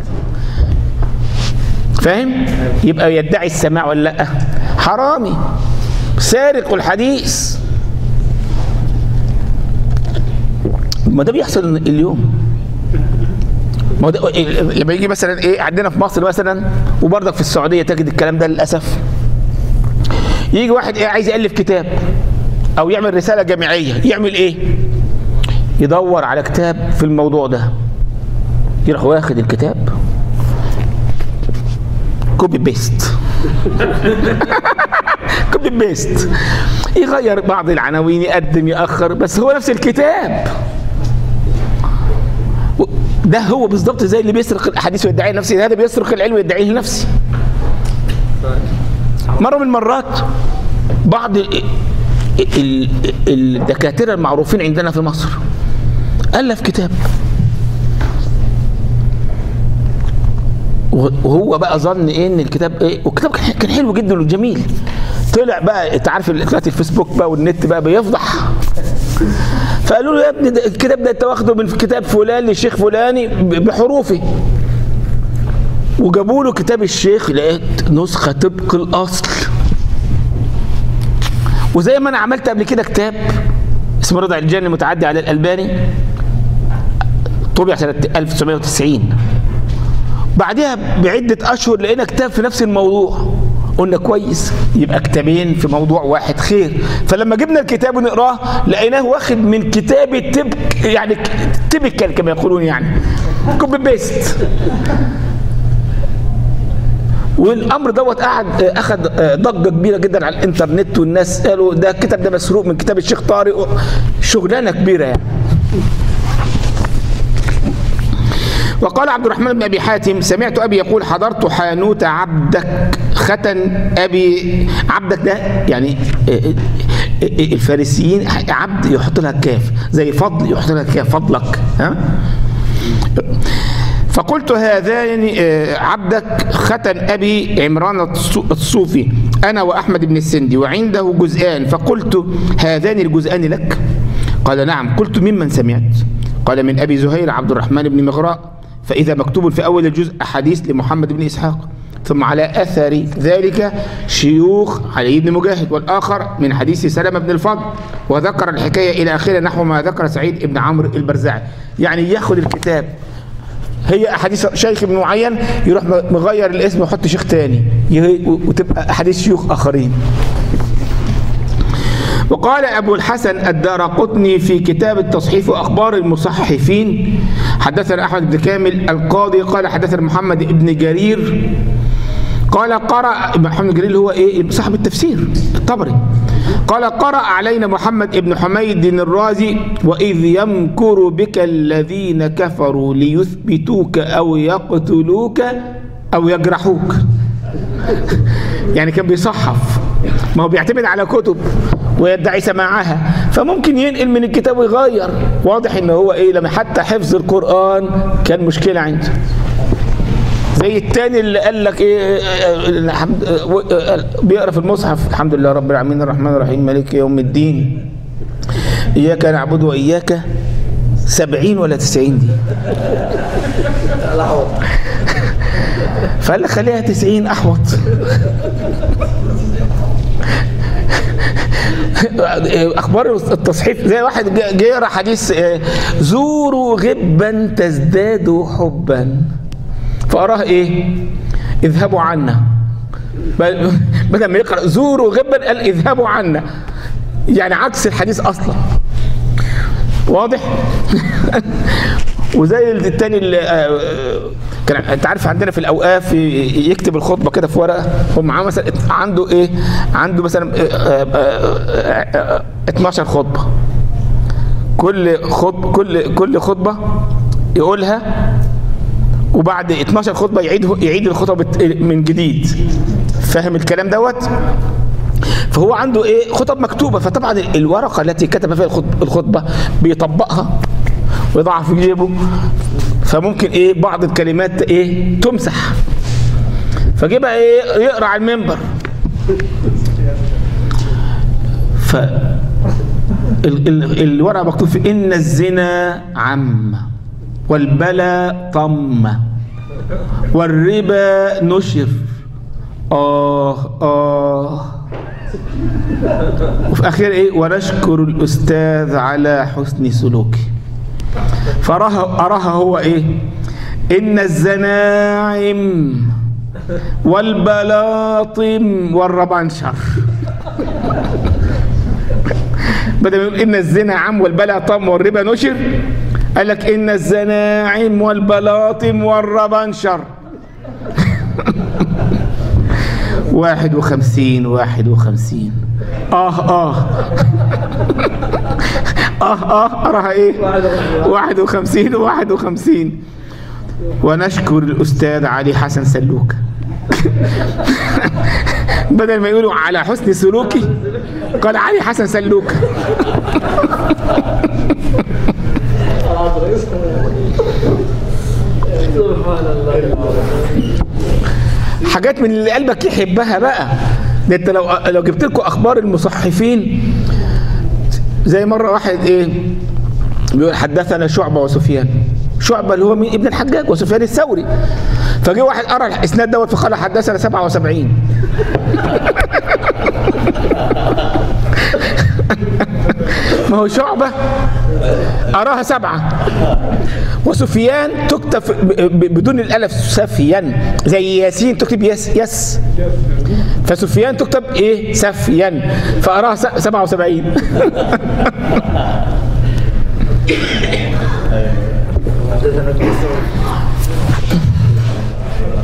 فاهم يبقى يدعي السماع ولا لا حرامي سارق الحديث ما ده بيحصل اليوم ما هو ده لما يجي مثلا ايه عندنا في مصر مثلا وبرضك في السعوديه تجد الكلام ده للاسف يجي واحد ايه عايز يالف كتاب او يعمل رساله جامعيه يعمل ايه يدور على كتاب في الموضوع ده يروح واخد الكتاب كوبي بيست كوبي بيست يغير بعض العناوين يقدم يأخر بس هو نفس الكتاب ده هو بالظبط زي اللي بيسرق الاحاديث ويدعي لنفسه هذا بيسرق العلم ويدعيه لنفسه مره من المرات بعض ال- ال- الدكاتره المعروفين عندنا في مصر الف كتاب وهو بقى ظن ايه ان الكتاب ايه والكتاب كان كان حلو جدا وجميل طلع بقى انت عارف دلوقتي الفيسبوك بقى والنت بقى بيفضح فقالوا له يا ابني ده الكتاب ده انت واخده من كتاب فلان للشيخ فلاني ب- بحروفه وجابوا له كتاب الشيخ لقيت نسخه طبق الاصل وزي ما انا عملت قبل كده كتاب اسمه رضع الجن المتعدي على الالباني طبع سنه 1990 بعدها بعدة أشهر لقينا كتاب في نفس الموضوع قلنا كويس يبقى كتابين في موضوع واحد خير فلما جبنا الكتاب ونقراه لقيناه واخد من كتاب التبك يعني تبكال كما يقولون يعني كوبي بيست والامر دوت قعد آه، اخذ آه، ضجه كبيره جدا على الانترنت والناس قالوا ده الكتاب ده مسروق من كتاب الشيخ طارق شغلانه كبيره يعني وقال عبد الرحمن بن ابي حاتم سمعت ابي يقول حضرت حانوت عبدك ختن ابي عبدك ده يعني آه، آه، آه، الفارسيين عبد يحط لها كاف زي فضل يحط لها كاف فضلك ها فقلت هذان آه، عبدك ختن أبي عمران الصو- الصوفي أنا وأحمد بن السندي وعنده جزءان فقلت هذان الجزءان لك قال نعم قلت ممن سمعت قال من أبي زهير عبد الرحمن بن مغراء فإذا مكتوب في أول الجزء أحاديث لمحمد بن إسحاق ثم على أثر ذلك شيوخ علي بن مجاهد والآخر من حديث سلمة بن الفضل وذكر الحكاية إلى آخره نحو ما ذكر سعيد بن عمرو البرزاعي يعني ياخد الكتاب هي احاديث شيخ ابن معين يروح مغير الاسم ويحط شيخ تاني يه- وتبقى احاديث شيوخ اخرين وقال أبو الحسن الدارقطني في كتاب التصحيف وأخبار المصحفين حدثنا أحمد بن كامل القاضي قال حدثنا محمد بن جرير قال قرأ محمد جرير هو ايه صاحب التفسير الطبري قال قرأ علينا محمد بن حميد الرازي وإذ يمكر بك الذين كفروا ليثبتوك أو يقتلوك أو يجرحوك يعني كان بيصحف ما هو بيعتمد على كتب ويدعي سماعها فممكن ينقل من الكتاب ويغير واضح ان هو ايه لما حتى حفظ القرآن كان مشكلة عنده زي التاني اللي قال لك ايه آه، الحمد آه، آه، بيقرا في المصحف الحمد لله رب العالمين الرحمن الرحيم مالك يوم الدين اياك نعبد واياك سبعين ولا تسعين دي فقال لك خليها تسعين احوط اخبار التصحيف زي واحد جه جه يقرا حديث آه، زوروا غبا تزدادوا حبا فأراه إيه؟ اذهبوا عنا بل- بدل ما يقرأ زوروا غبا قال اذهبوا عنا يعني عكس الحديث أصلا واضح؟ وزي التاني اللي آه، كان انت عارف عندنا في الاوقاف ي- يكتب الخطبه كده في ورقه هو معاه مثلا عنده ايه عنده مثلا آه، آه، آه، آه، 12 خطبه كل خطبه كل كل خطبه يقولها وبعد 12 خطبه يعيد يعيد الخطب من جديد فاهم الكلام دوت فهو عنده ايه خطب مكتوبه فطبعا الورقه التي كتب فيها الخطب- الخطبه بيطبقها ويضعها في جيبه فممكن ايه بعض الكلمات ايه تمسح فجيبها ايه يقرا على المنبر ف ال- ال- الورقه مكتوب في ان الزنا عم والبلاء طم والربا نشر آه آه وفي آخر إيه ونشكر الأستاذ على حسن سلوكه فراها أراها هو إيه إن الزناعم والبلاطم والربنشر بدل ما يقول إن الزنا عم والبلاء طم والربا نشر قال لك إن الزناعم والبلاطم والربنشر واحد وخمسين واحد وخمسين آه آه آه آه أراها إيه واحد وخمسين واحد وخمسين ونشكر الأستاذ علي حسن سلوك بدل ما يقولوا على حسن سلوكي قال علي حسن سلوك حاجات من اللي قلبك يحبها بقى ده انت لو لو جبت لكم اخبار المصحفين زي مره واحد ايه بيقول حدثنا شعبه وسفيان شعبه اللي هو مين ابن الحجاج وسفيان الثوري فجه واحد قرا الاسناد دوت فقال حدثنا 77 ما هو شعبه أراها سبعة وسفيان تكتب ب- ب- بدون الألف سفيان زي ياسين تكتب يس يس فسفيان تكتب إيه سفيان فأراها س- سبعة وسبعين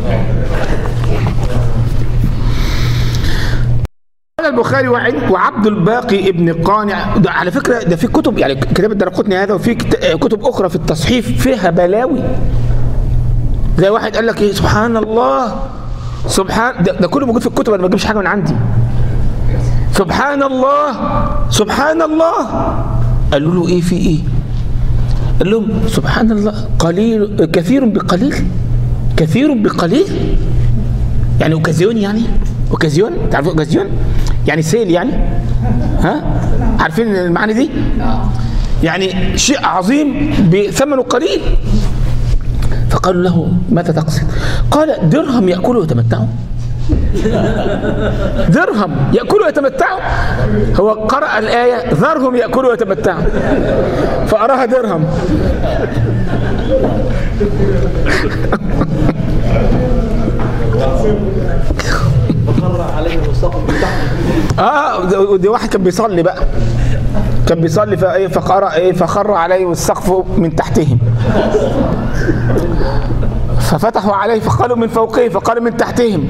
قال البخاري وعن- وعبد الباقي ابن قانع ده على فكره ده في كتب يعني كتاب الدرقطني هذا وفي كت- كتب اخرى في التصحيف فيها بلاوي زي واحد قال لك ايه سبحان الله سبحان ده, ده كله موجود في الكتب انا ما بجيبش حاجه من عندي سبحان الله سبحان الله قالوا له ايه في ايه قال لهم سبحان الله قليل كثير بقليل كثير بقليل يعني اوكازيون يعني اوكازيون تعرفوا اوكازيون يعني سيل يعني ها عارفين المعاني دي يعني شيء عظيم بثمنه قليل فقالوا له ماذا تقصد قال درهم ياكله ويتمتعوا درهم ياكلوا ويتمتعوا هو قرأ الآية ذرهم يأكلوا ويتمتعوا فأراها درهم اه ده- ده واحد كان بيصلي بقى كان بيصلي فايه فقرأ ايه فخر عليه السقف من تحتهم ففتحوا عليه فقالوا من فوقه فقالوا من تحتهم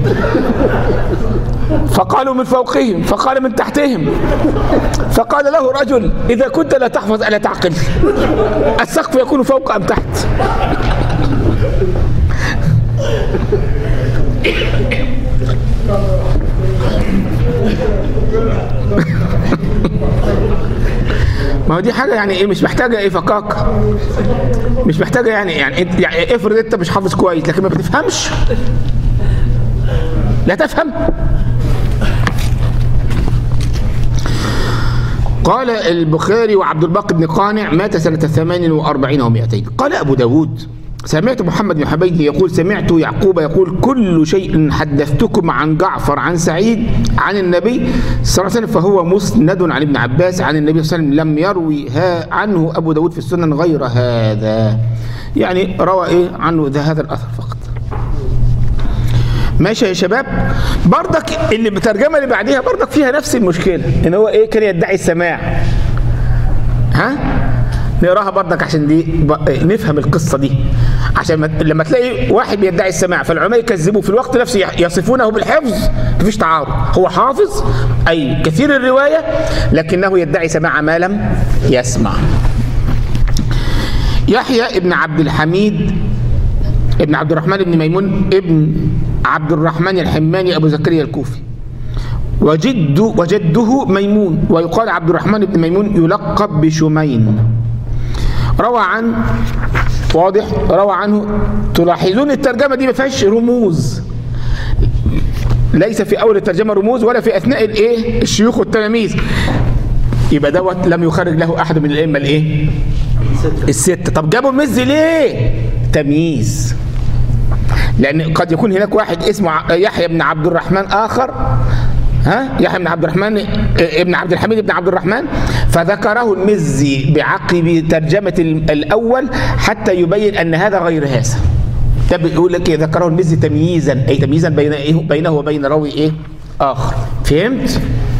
فقالوا من فوقهم فقال من تحتهم فقال له رجل إذا كنت لا تحفظ ألا تعقل السقف يكون فوق أم تحت ما هو دي حاجة يعني ايه مش محتاجة ايه فكاك مش محتاجة يعني يعني انت يعني افرض انت مش حافظ كويس لكن ما بتفهمش لا تفهم قال البخاري وعبد الباقي بن قانع مات سنة 48 و200 قال أبو داود سمعت محمد بن حبيب يقول سمعت يعقوب يقول كل شيء حدثتكم عن جعفر عن سعيد عن النبي صلى الله عليه وسلم فهو مسند عن ابن عباس عن النبي صلى الله عليه وسلم لم يروي ها عنه أبو داود في السنن غير هذا يعني روى إيه عنه ذا هذا الأثر فقط ماشي يا شباب برضك اللي بترجمه اللي بعديها برضك فيها نفس المشكله ان هو ايه كان يدعي السماع ها نقراها برضك عشان دي ب... نفهم القصه دي عشان ما... لما تلاقي واحد بيدعي السماع فالعلماء يكذبوه في الوقت نفسه يح- يصفونه بالحفظ مفيش تعارض هو حافظ اي كثير الروايه لكنه يدعي سماع ما لم يسمع يحيى ابن عبد الحميد ابن عبد الرحمن بن ميمون ابن عبد الرحمن الحماني ابو زكريا الكوفي وجد وجده ميمون ويقال عبد الرحمن بن ميمون يلقب بشمين روى عن واضح روى عنه تلاحظون الترجمه دي ما فيهاش رموز ليس في اول الترجمه رموز ولا في اثناء الايه الشيوخ والتلاميذ يبقى دوت لم يخرج له احد من الائمه الايه الست طب جابوا المز ليه تمييز لان قد يكون هناك واحد اسمه ع- يحيى بن عبد الرحمن اخر ها يحيى بن عبد الرحمن اه، ابن عبد الحميد بن عبد الرحمن فذكره المزي بعقب ترجمه ال- الاول حتى يبين ان هذا غير هذا ده بيقول لك إيه؟ ذكره المزي تمييزا اي تمييزا بين ايه بينه وبين راوي ايه اخر فهمت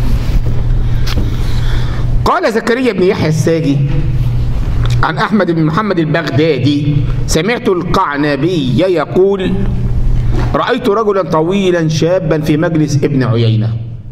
قال زكريا بن يحيى الساجي عن أحمد بن محمد البغدادي سمعت القعنبي يقول رأيت رجلا طويلا شابا في مجلس ابن عيينة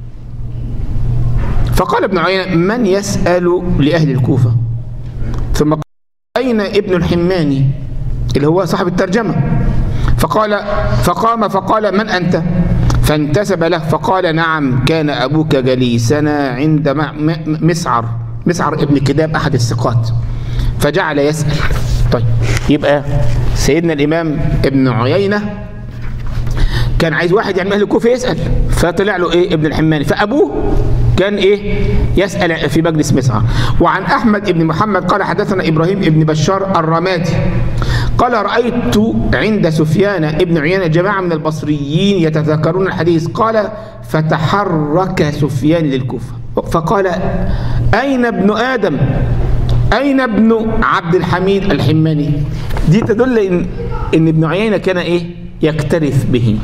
فقال ابن عيينة من يسأل لأهل الكوفة ثم قال أين ابن الحماني اللي هو صاحب الترجمة فقال فقام فقال من أنت فانتسب له فقال نعم كان أبوك جليسنا عند م- م- مسعر مسعر ابن كدام أحد الثقات فجعل يسأل طيب يبقى سيدنا الإمام ابن عيينة كان عايز واحد يعني من اهل الكوفه يسال فطلع له ايه ابن الحماني فابوه كان ايه يسال في مجلس مسعر وعن احمد بن محمد قال حدثنا ابراهيم بن بشار الرمادي قال رايت عند سفيان ابن عيينه جماعه من البصريين يتذكرون الحديث قال فتحرك سفيان للكوفه فقال اين ابن ادم أين ابن عبد الحميد الحماني دي تدل إن, إن ابن عيينة كان إيه يكترث به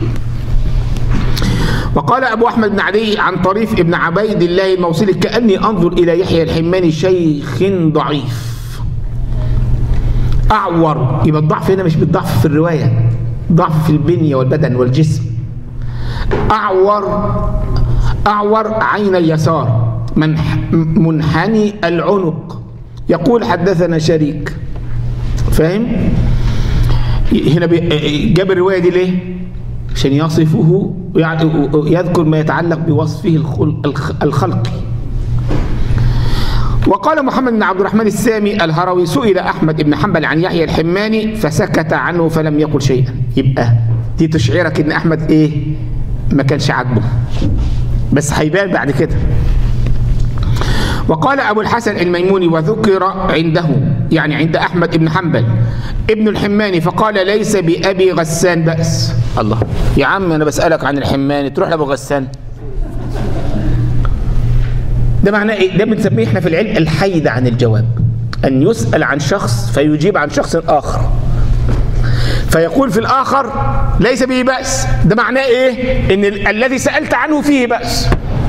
وقال أبو أحمد بن علي عن طريف ابن عبيد الله الموصلي كأني أنظر إلى يحيى الحماني شيخ ضعيف أعور يبقى الضعف هنا مش بالضعف في الرواية ضعف في البنية والبدن والجسم أعور أعور عين اليسار منح منحني العنق يقول حدثنا شريك فاهم هنا بي- جاب الرواية دي ليه عشان يصفه يعني يذكر ما يتعلق بوصفه الخل- الخ- الخلقي وقال محمد بن عبد الرحمن السامي الهروي سئل احمد بن حنبل عن يحيى الحماني فسكت عنه فلم يقل شيئا يبقى دي تشعرك ان احمد ايه ما كانش عاجبه بس هيبان بعد كده وقال ابو الحسن الميموني وذكر عنده يعني عند احمد بن حنبل ابن الحماني فقال ليس بابي غسان باس الله يا عم انا بسالك عن الحماني تروح لابو غسان ده معناه ايه؟ ده بنسميه احنا في العلم الحيد عن الجواب. ان يسال عن شخص فيجيب عن شخص اخر. فيقول في الاخر ليس به باس، ده معناه ايه؟ ان ال- الذي سالت عنه فيه باس.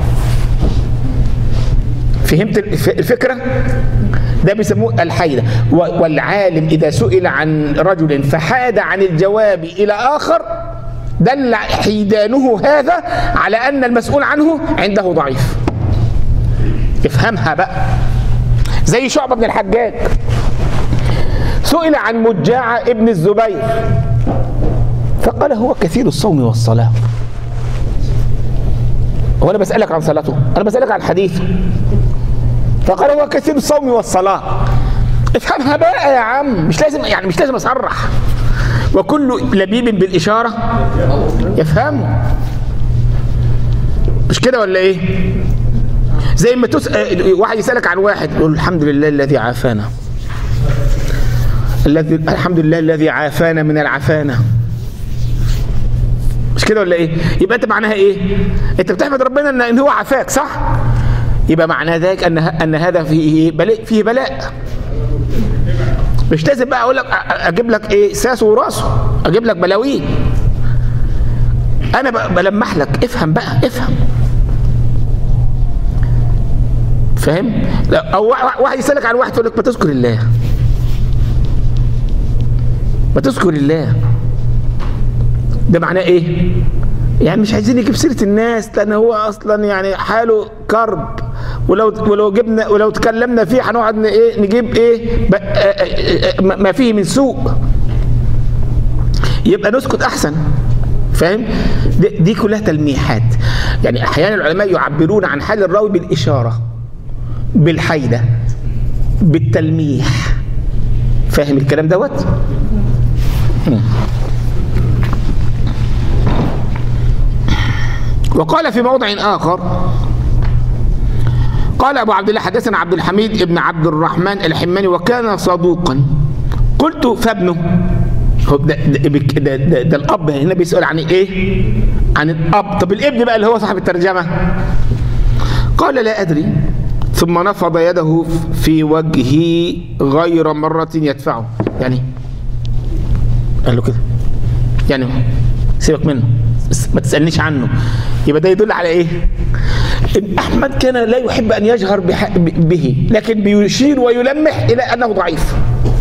فهمت الف- الفكره؟ ده بيسموه الحيدة و- والعالم إذا سئل عن رجل فحاد عن الجواب إلى آخر دل حيدانه هذا على أن المسؤول عنه عنده ضعيف افهمها بقى زي شعبة بن الحجاج سئل عن مجاعة ابن الزبير فقال هو كثير الصوم والصلاة هو أنا بسألك عن صلاته أنا بسألك عن حديثه فقال هو كثير الصوم والصلاة افهمها بقى يا عم مش لازم يعني مش لازم اصرح وكل لبيب بالإشارة يفهمه مش كده ولا ايه زي ما تسأل واحد يسألك عن واحد يقول الحمد لله الذي عافانا الذي الحمد لله الذي عافانا من العفانة مش كده ولا ايه يبقى انت معناها ايه انت بتحمد ربنا ان إن هو عافاك صح يبقى معنى ذلك ان ان هذا فيه بلاء فيه بلاء مش لازم بقى اقول لك أ- اجيب لك ايه ساسه وراسه اجيب لك بلاوين انا ب- بلمح لك افهم بقى افهم فاهم لا، او وا- واحد يسالك عن واحد يقول لك ما تذكر الله ما تذكر الله ده معناه ايه يعني مش عايزين نجيب سيره الناس لان هو اصلا يعني حاله كرب ولو ولو جبنا ولو تكلمنا فيه هنقعد ن- ايه نجيب ايه ب- آه، آه، آه، ما فيه من سوء يبقى نسكت احسن فاهم دي, دي كلها تلميحات يعني احيانا العلماء يعبرون عن حال الراوي بالاشاره بالحيده بالتلميح فاهم الكلام دوت مم. وقال في موضع آخر قال أبو عبد الله حدثنا عبد الحميد بن عبد الرحمن الحماني وكان صدوقا قلت فابنه هو ده, ده, ده, ده, ده الأب هنا بيسأل عن إيه؟ عن الأب طب الابن بقى اللي هو صاحب الترجمة قال لا أدري ثم نفض يده في وجهي غير مرة يدفعه يعني قال له كده يعني سيبك منه بس ما تسألنيش عنه يبقى ده يدل على ايه إن أحمد كان لا يحب أن يجهر بح- ب- به لكن بيشير ويلمح إلى أنه ضعيف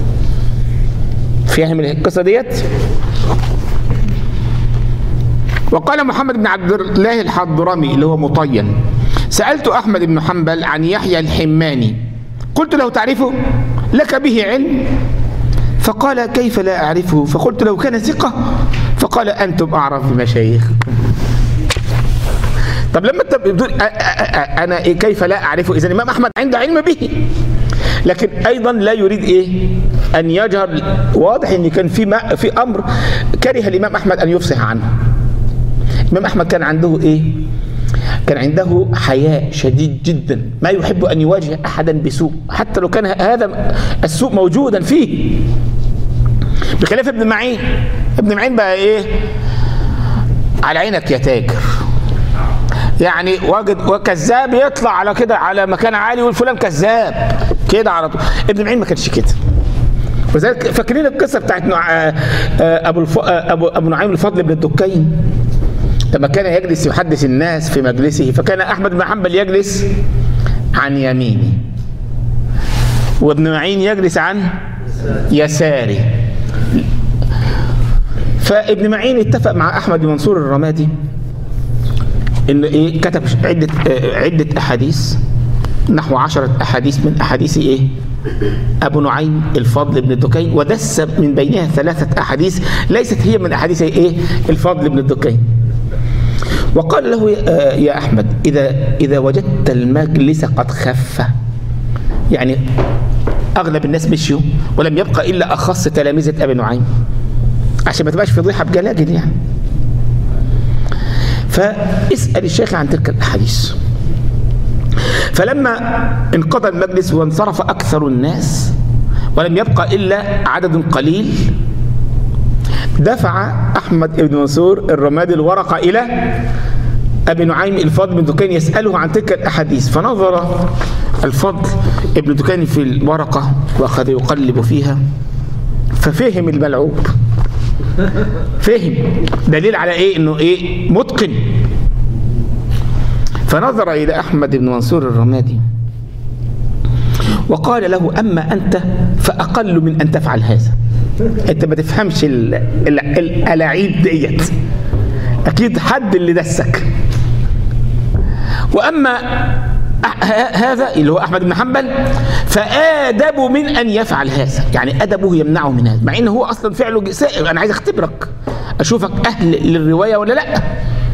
فاهم القصة ديت وقال محمد بن عبد الله الحضرمي اللي هو مطين سألت أحمد بن حنبل عن يحيى الحماني قلت له تعرفه لك به علم فقال كيف لا أعرفه فقلت له كان ثقة فقال أنتم أعرف بمشايخ طب لما انت بتقول أ- أ- أ- انا إيه كيف لا اعرفه اذا الامام احمد عنده علم به لكن ايضا لا يريد ايه ان يجهر واضح ان كان في ما في امر كره الامام احمد ان يفصح عنه الامام احمد كان عنده ايه كان عنده حياء شديد جدا ما يحب ان يواجه احدا بسوء حتى لو كان هذا السوء موجودا فيه بخلاف ابن معين ابن معين بقى ايه على عينك يا تاجر يعني واجد وكذاب يطلع على كده على مكان عالي يقول فلان كذاب كده على طول ابن معين ما كانش كده وذلك فاكرين القصه بتاعت نوع- آه، آه، ابو الف... آه، ابو ابو نعيم الفضل بن الدكين لما كان يجلس يحدث الناس في مجلسه فكان احمد بن حنبل يجلس عن يمينه وابن معين يجلس عن يساره فابن معين اتفق مع احمد بن منصور الرمادي ان ايه كتب عده آه، عده احاديث نحو عشرة احاديث من احاديث ايه ابو نعيم الفضل بن الدكين ودس من بينها ثلاثه احاديث ليست هي من احاديث ايه الفضل بن الدكين وقال له آه، يا احمد اذا اذا وجدت المجلس قد خف يعني اغلب الناس مشيوا ولم يبقى الا اخص تلامذه ابي نعيم عشان ما تبقاش فضيحه بجلاجل يعني فاسال الشيخ عن تلك الاحاديث فلما انقضى المجلس وانصرف اكثر الناس ولم يبقى الا عدد قليل دفع احمد بن منصور الرمادي الورقه الى ابي نعيم الفضل بن دكين يساله عن تلك الاحاديث فنظر الفضل ابن دكين في الورقه واخذ يقلب فيها ففهم الملعوب فهم دليل على ايه انه ايه متقن فنظر الى احمد بن منصور الرمادي وقال له اما انت فاقل من ان تفعل هذا انت ما تفهمش ال- ال- الالاعيب ديت اكيد حد اللي دسك واما أ- ه- هذا اللي هو احمد بن حنبل فادب من ان يفعل هذا يعني ادبه يمنعه من هذا مع ان هو اصلا فعله سائغ انا عايز اختبرك اشوفك اهل للروايه ولا لا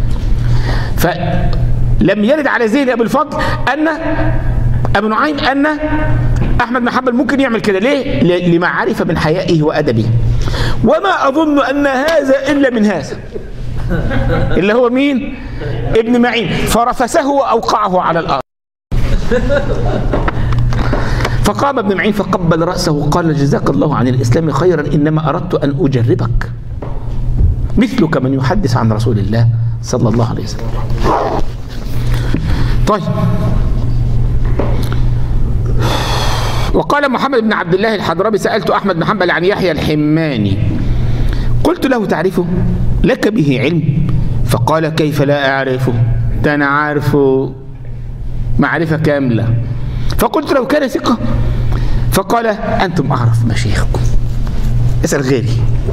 فلم يرد على ذهن ابو الفضل ان ابو نعيم ان احمد بن حنبل ممكن يعمل كده ليه ل- لما عرف من حيائه وادبه وما اظن ان هذا الا من هذا اللي هو مين ابن معين فرفسه واوقعه على الارض فقام ابن معين فقبل راسه وقال جزاك الله عن الاسلام خيرا انما اردت ان اجربك مثلك من يحدث عن رسول الله صلى الله عليه وسلم طيب وقال محمد بن عبد الله الحضرمي سألت أحمد بن حنبل عن يحيى الحماني قلت له تعرفه لك به علم فقال كيف لا أعرفه ده أنا عارفه معرفة كاملة فقلت له كان ثقة فقال أنتم أعرف مشايخكم اسأل غيري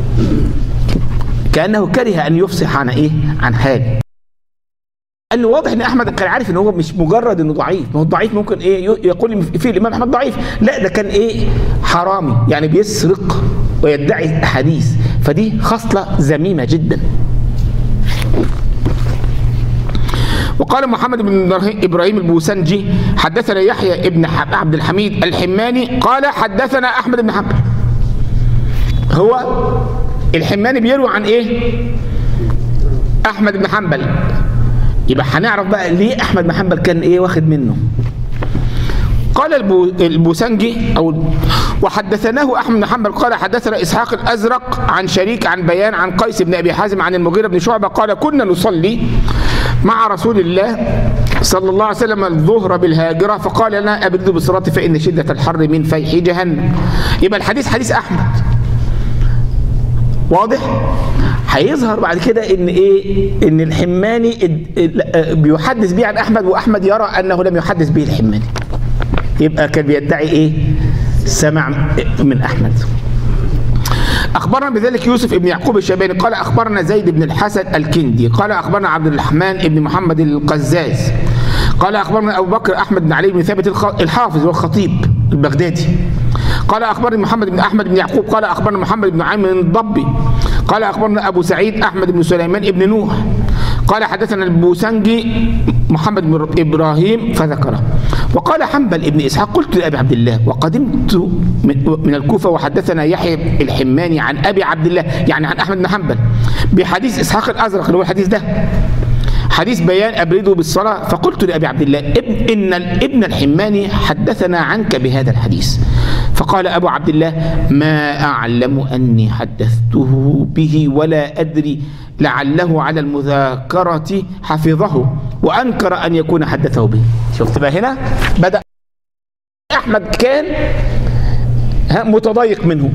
كأنه كره أن يفصح عن إيه عن حالي انه واضح ان احمد كان عارف ان هو مش مجرد انه ضعيف ما هو الضعيف ممكن ايه ي- يقول في الامام احمد ضعيف لا ده كان ايه حرامي يعني بيسرق ويدعي احاديث فدي خصله ذميمه جدا وقال محمد بن إبراهيم- ابراهيم البوسنجي حدثنا يحيى ابن ح- عبد الحميد الحماني قال حدثنا احمد بن حنبل هو الحماني بيروي عن ايه احمد بن حنبل يبقى هنعرف بقى ليه احمد بن حنبل كان ايه واخد منه قال البو البوسنجي او وحدثناه احمد بن حنبل قال حدثنا اسحاق الازرق عن شريك عن بيان عن قيس بن ابي حازم عن المغيره بن شعبه قال كنا نصلي مع رسول الله صلى الله عليه وسلم الظهر بالهاجره فقال لنا ابردوا بالصلاه فان شده الحر من فيح جهنم يبقى الحديث حديث احمد واضح هيظهر بعد كده ان ايه ان الحماني اد- ال- بيحدث به عن احمد واحمد يرى انه لم يحدث به الحماني يبقى كان بيدعي ايه سمع من احمد اخبرنا بذلك يوسف بن يعقوب الشيباني قال اخبرنا زيد بن الحسن الكندي قال اخبرنا عبد الرحمن بن محمد القزاز قال اخبرنا ابو بكر احمد بن علي بن ثابت الخ- الحافظ والخطيب البغدادي قال اخبرني محمد بن احمد بن يعقوب قال اخبرنا محمد بن عامر الضبي قال اخبرنا ابو سعيد احمد بن سليمان بن نوح قال حدثنا البوسنجي محمد بن ابراهيم فذكره وقال حنبل ابن اسحاق قلت لابي عبد الله وقدمت من من الكوفه وحدثنا يحيى الحماني عن ابي عبد الله يعني عن احمد بن حنبل بحديث اسحاق الازرق اللي هو الحديث ده حديث بيان أبرده بالصلاة فقلت لأبي عبد الله ابن إن ابن الحماني حدثنا عنك بهذا الحديث فقال أبو عبد الله ما أعلم أني حدثته به ولا أدري لعله على المذاكرة حفظه وأنكر أن يكون حدثه به شفت بقى هنا بدأ أحمد كان ها متضايق منه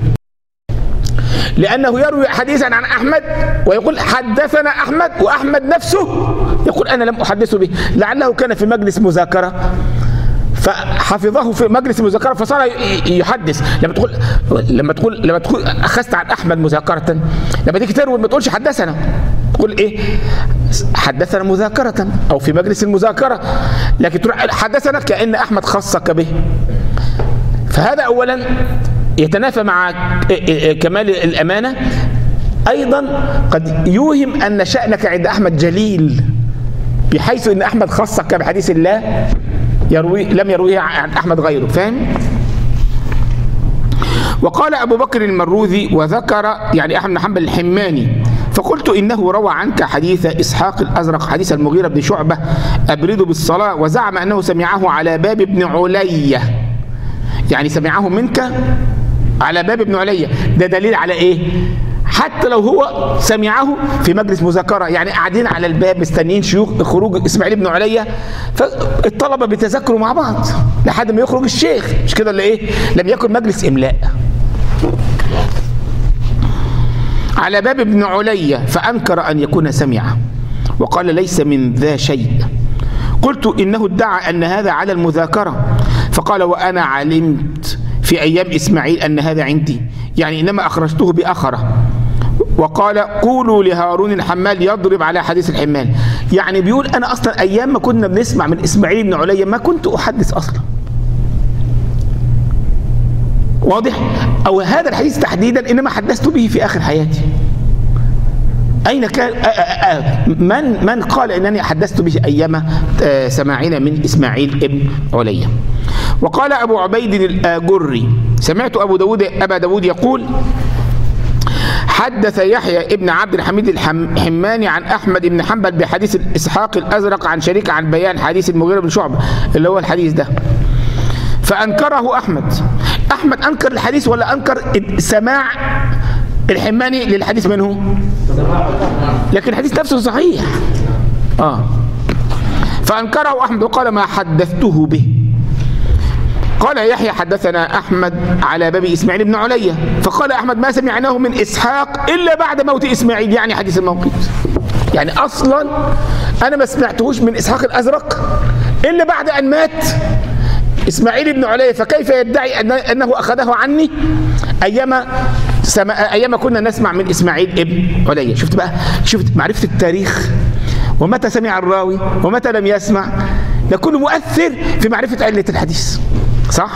لأنه يروي حديثا عن أحمد ويقول حدثنا أحمد وأحمد نفسه يقول أنا لم أحدثه به لعله كان في مجلس مذاكرة فحفظه في مجلس المذاكره فصار ي- يحدث لما تقول لما تقول لما تقول اخذت عن احمد مذاكره لما تيجي تروي ما تقولش حدثنا تقول ايه حدثنا مذاكره او في مجلس المذاكره لكن تروح حدثنا كان احمد خصك به فهذا اولا يتنافى مع كمال الامانه ايضا قد يوهم ان شانك عند احمد جليل بحيث ان احمد خصك بحديث الله يروي لم يرويه عن احمد غيره فاهم وقال ابو بكر المروذي وذكر يعني احمد بن حنبل الحماني فقلت انه روى عنك حديث اسحاق الازرق حديث المغيره بن شعبه ابرد بالصلاه وزعم انه سمعه على باب ابن عليه يعني سمعه منك على باب ابن علية ده دليل على ايه حتى لو هو سمعه في مجلس مذاكره يعني قاعدين على الباب مستنيين شيوخ خروج اسماعيل بن علية فالطلبه بيتذاكروا مع بعض لحد ما يخرج الشيخ مش كده ولا ايه لم يكن مجلس املاء على باب ابن علية فانكر ان يكون سمعه وقال ليس من ذا شيء قلت انه ادعى ان هذا على المذاكره فقال وانا علمت في ايام اسماعيل ان هذا عندي يعني انما اخرجته باخره وقال قولوا لهارون الحمال يضرب على حديث الحمال يعني بيقول انا اصلا ايام ما كنا بنسمع من اسماعيل بن علي ما كنت احدث اصلا واضح او هذا الحديث تحديدا انما حدثت به في اخر حياتي أين كان آآ آآ من من قال إنني حدثت به أيام سماعنا من إسماعيل ابن عليا وقال أبو عبيد الآجري سمعت أبو داود أبا داود يقول حدث يحيى ابن عبد الحميد الحماني عن أحمد بن حنبل بحديث إسحاق الأزرق عن شريك عن بيان حديث المغيرة بن شعبة اللي هو الحديث ده فأنكره أحمد أحمد أنكر الحديث ولا أنكر سماع الحماني للحديث منه لكن الحديث نفسه صحيح آه فأنكره أحمد وقال ما حدثته به قال يحيى حدثنا أحمد على باب إسماعيل بن علية فقال أحمد ما سمعناه من إسحاق إلا بعد موت إسماعيل يعني حديث الموقيت يعني أصلا أنا ما سمعتهوش من إسحاق الأزرق إلا بعد أن مات إسماعيل بن علية فكيف يدعي أن أنه أخذه عني أيام سما أيام كنا نسمع من إسماعيل ابن علية شفت بقى شفت معرفة التاريخ ومتى سمع الراوي ومتى لم يسمع ده كله مؤثر في معرفة علة الحديث صح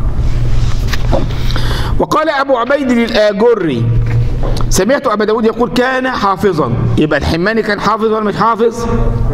وقال أبو عبيد الآجري سمعت أبا داود يقول كان حافظا يبقى الحماني كان حافظ ولا مش حافظ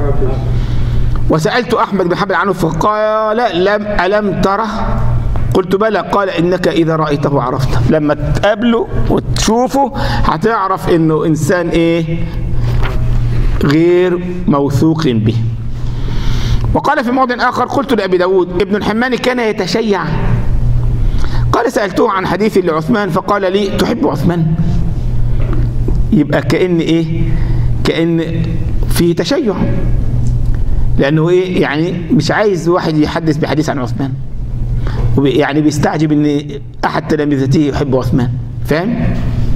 وسألت أحمد بن حنبل عنه فقال لم ألم تره قلت بلى قال إنك إذا رأيته عرفته لما تقابله وتشوفه هتعرف إنه إنسان إيه غير موثوق به وقال في موضع آخر قلت لأبي داود ابن الحماني كان يتشيع قال سألته عن حديث لعثمان فقال لي تحب عثمان يبقى كأن إيه كأن فيه تشيع لأنه إيه يعني مش عايز واحد يحدث بحديث عن عثمان يعني بيستعجب ان احد تلامذته يحب عثمان فاهم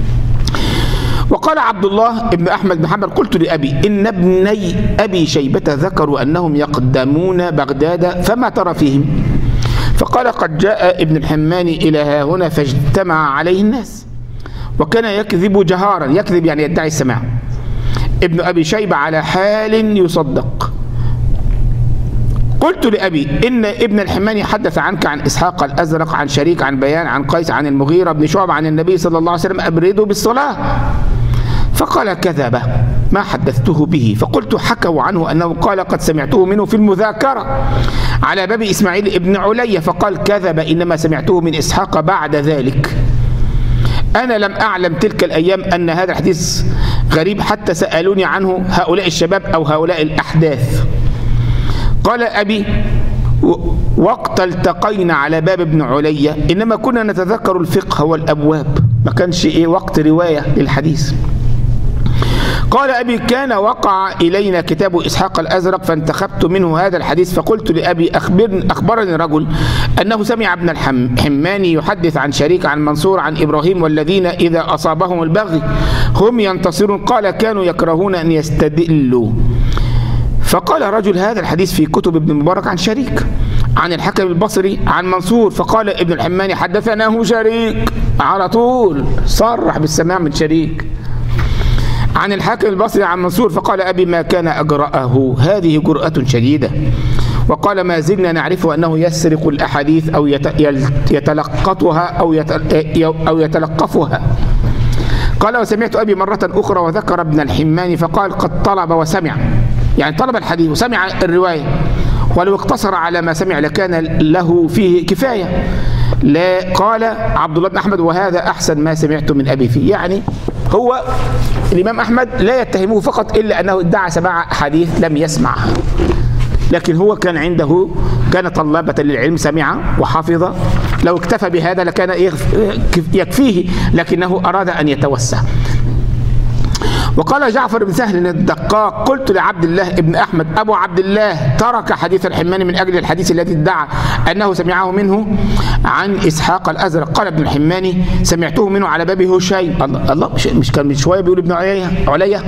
وقال عبد الله ابن احمد بن حنبل قلت لابي ان ابني ابي شيبه ذكروا انهم يقدمون بغداد فما ترى فيهم فقال قد جاء ابن الحماني الى ها هنا فاجتمع عليه الناس وكان يكذب جهارا يكذب يعني يدعي السماع ابن ابي شيبه على حال يصدق قلت لأبي إن ابن الحماني حدث عنك عن إسحاق الأزرق عن شريك عن بيان عن قيس عن المغيرة بن شعب عن النبي صلى الله عليه وسلم أبرده بالصلاة فقال كذب ما حدثته به فقلت حكوا عنه أنه قال قد سمعته منه في المذاكرة على باب إسماعيل ابن علي فقال كذب إنما سمعته من إسحاق بعد ذلك أنا لم أعلم تلك الأيام أن هذا الحديث غريب حتى سألوني عنه هؤلاء الشباب أو هؤلاء الأحداث قال أبي وقت التقينا على باب ابن علية إنما كنا نتذكر الفقه والأبواب ما كانش إيه وقت رواية للحديث قال أبي كان وقع إلينا كتاب إسحاق الأزرق فانتخبت منه هذا الحديث فقلت لأبي أخبرني أخبرني رجل أنه سمع ابن الحماني يحدث عن شريك عن منصور عن إبراهيم والذين إذا أصابهم البغي هم ينتصرون قال كانوا يكرهون أن يستدلوا فقال رجل هذا الحديث في كتب ابن المبارك عن شريك عن الحكم البصري عن منصور فقال ابن الحماني حدثناه شريك على طول صرح بالسماع من شريك عن الحاكم البصري عن منصور فقال أبي ما كان أجرأه هذه جرأة شديدة وقال ما زلنا نعرف أنه يسرق الأحاديث أو يت- يل- يتلقطها أو يت- أو يتلقفها قال وسمعت أبي مرة أخرى وذكر ابن الحمان فقال قد طلب وسمع يعني طلب الحديث وسمع الرواية ولو اقتصر على ما سمع لكان له فيه كفاية لا قال عبد الله بن أحمد وهذا أحسن ما سمعت من أبي فيه يعني هو الإمام أحمد لا يتهمه فقط إلا أنه ادعى سماع حديث لم يسمعها لكن هو كان عنده كان طلابة للعلم سمع وحفظ لو اكتفى بهذا لكان يغف- يكفيه لكنه أراد أن يتوسع وقال جعفر بن سهل الدقاق قلت لعبد الله بن احمد ابو عبد الله ترك حديث الحماني من اجل الحديث الذي ادعى انه سمعه منه عن اسحاق الازرق قال ابن الحماني سمعته منه على باب هشيم الله الله مش, مش كان من شويه بيقول ابن عليا عليا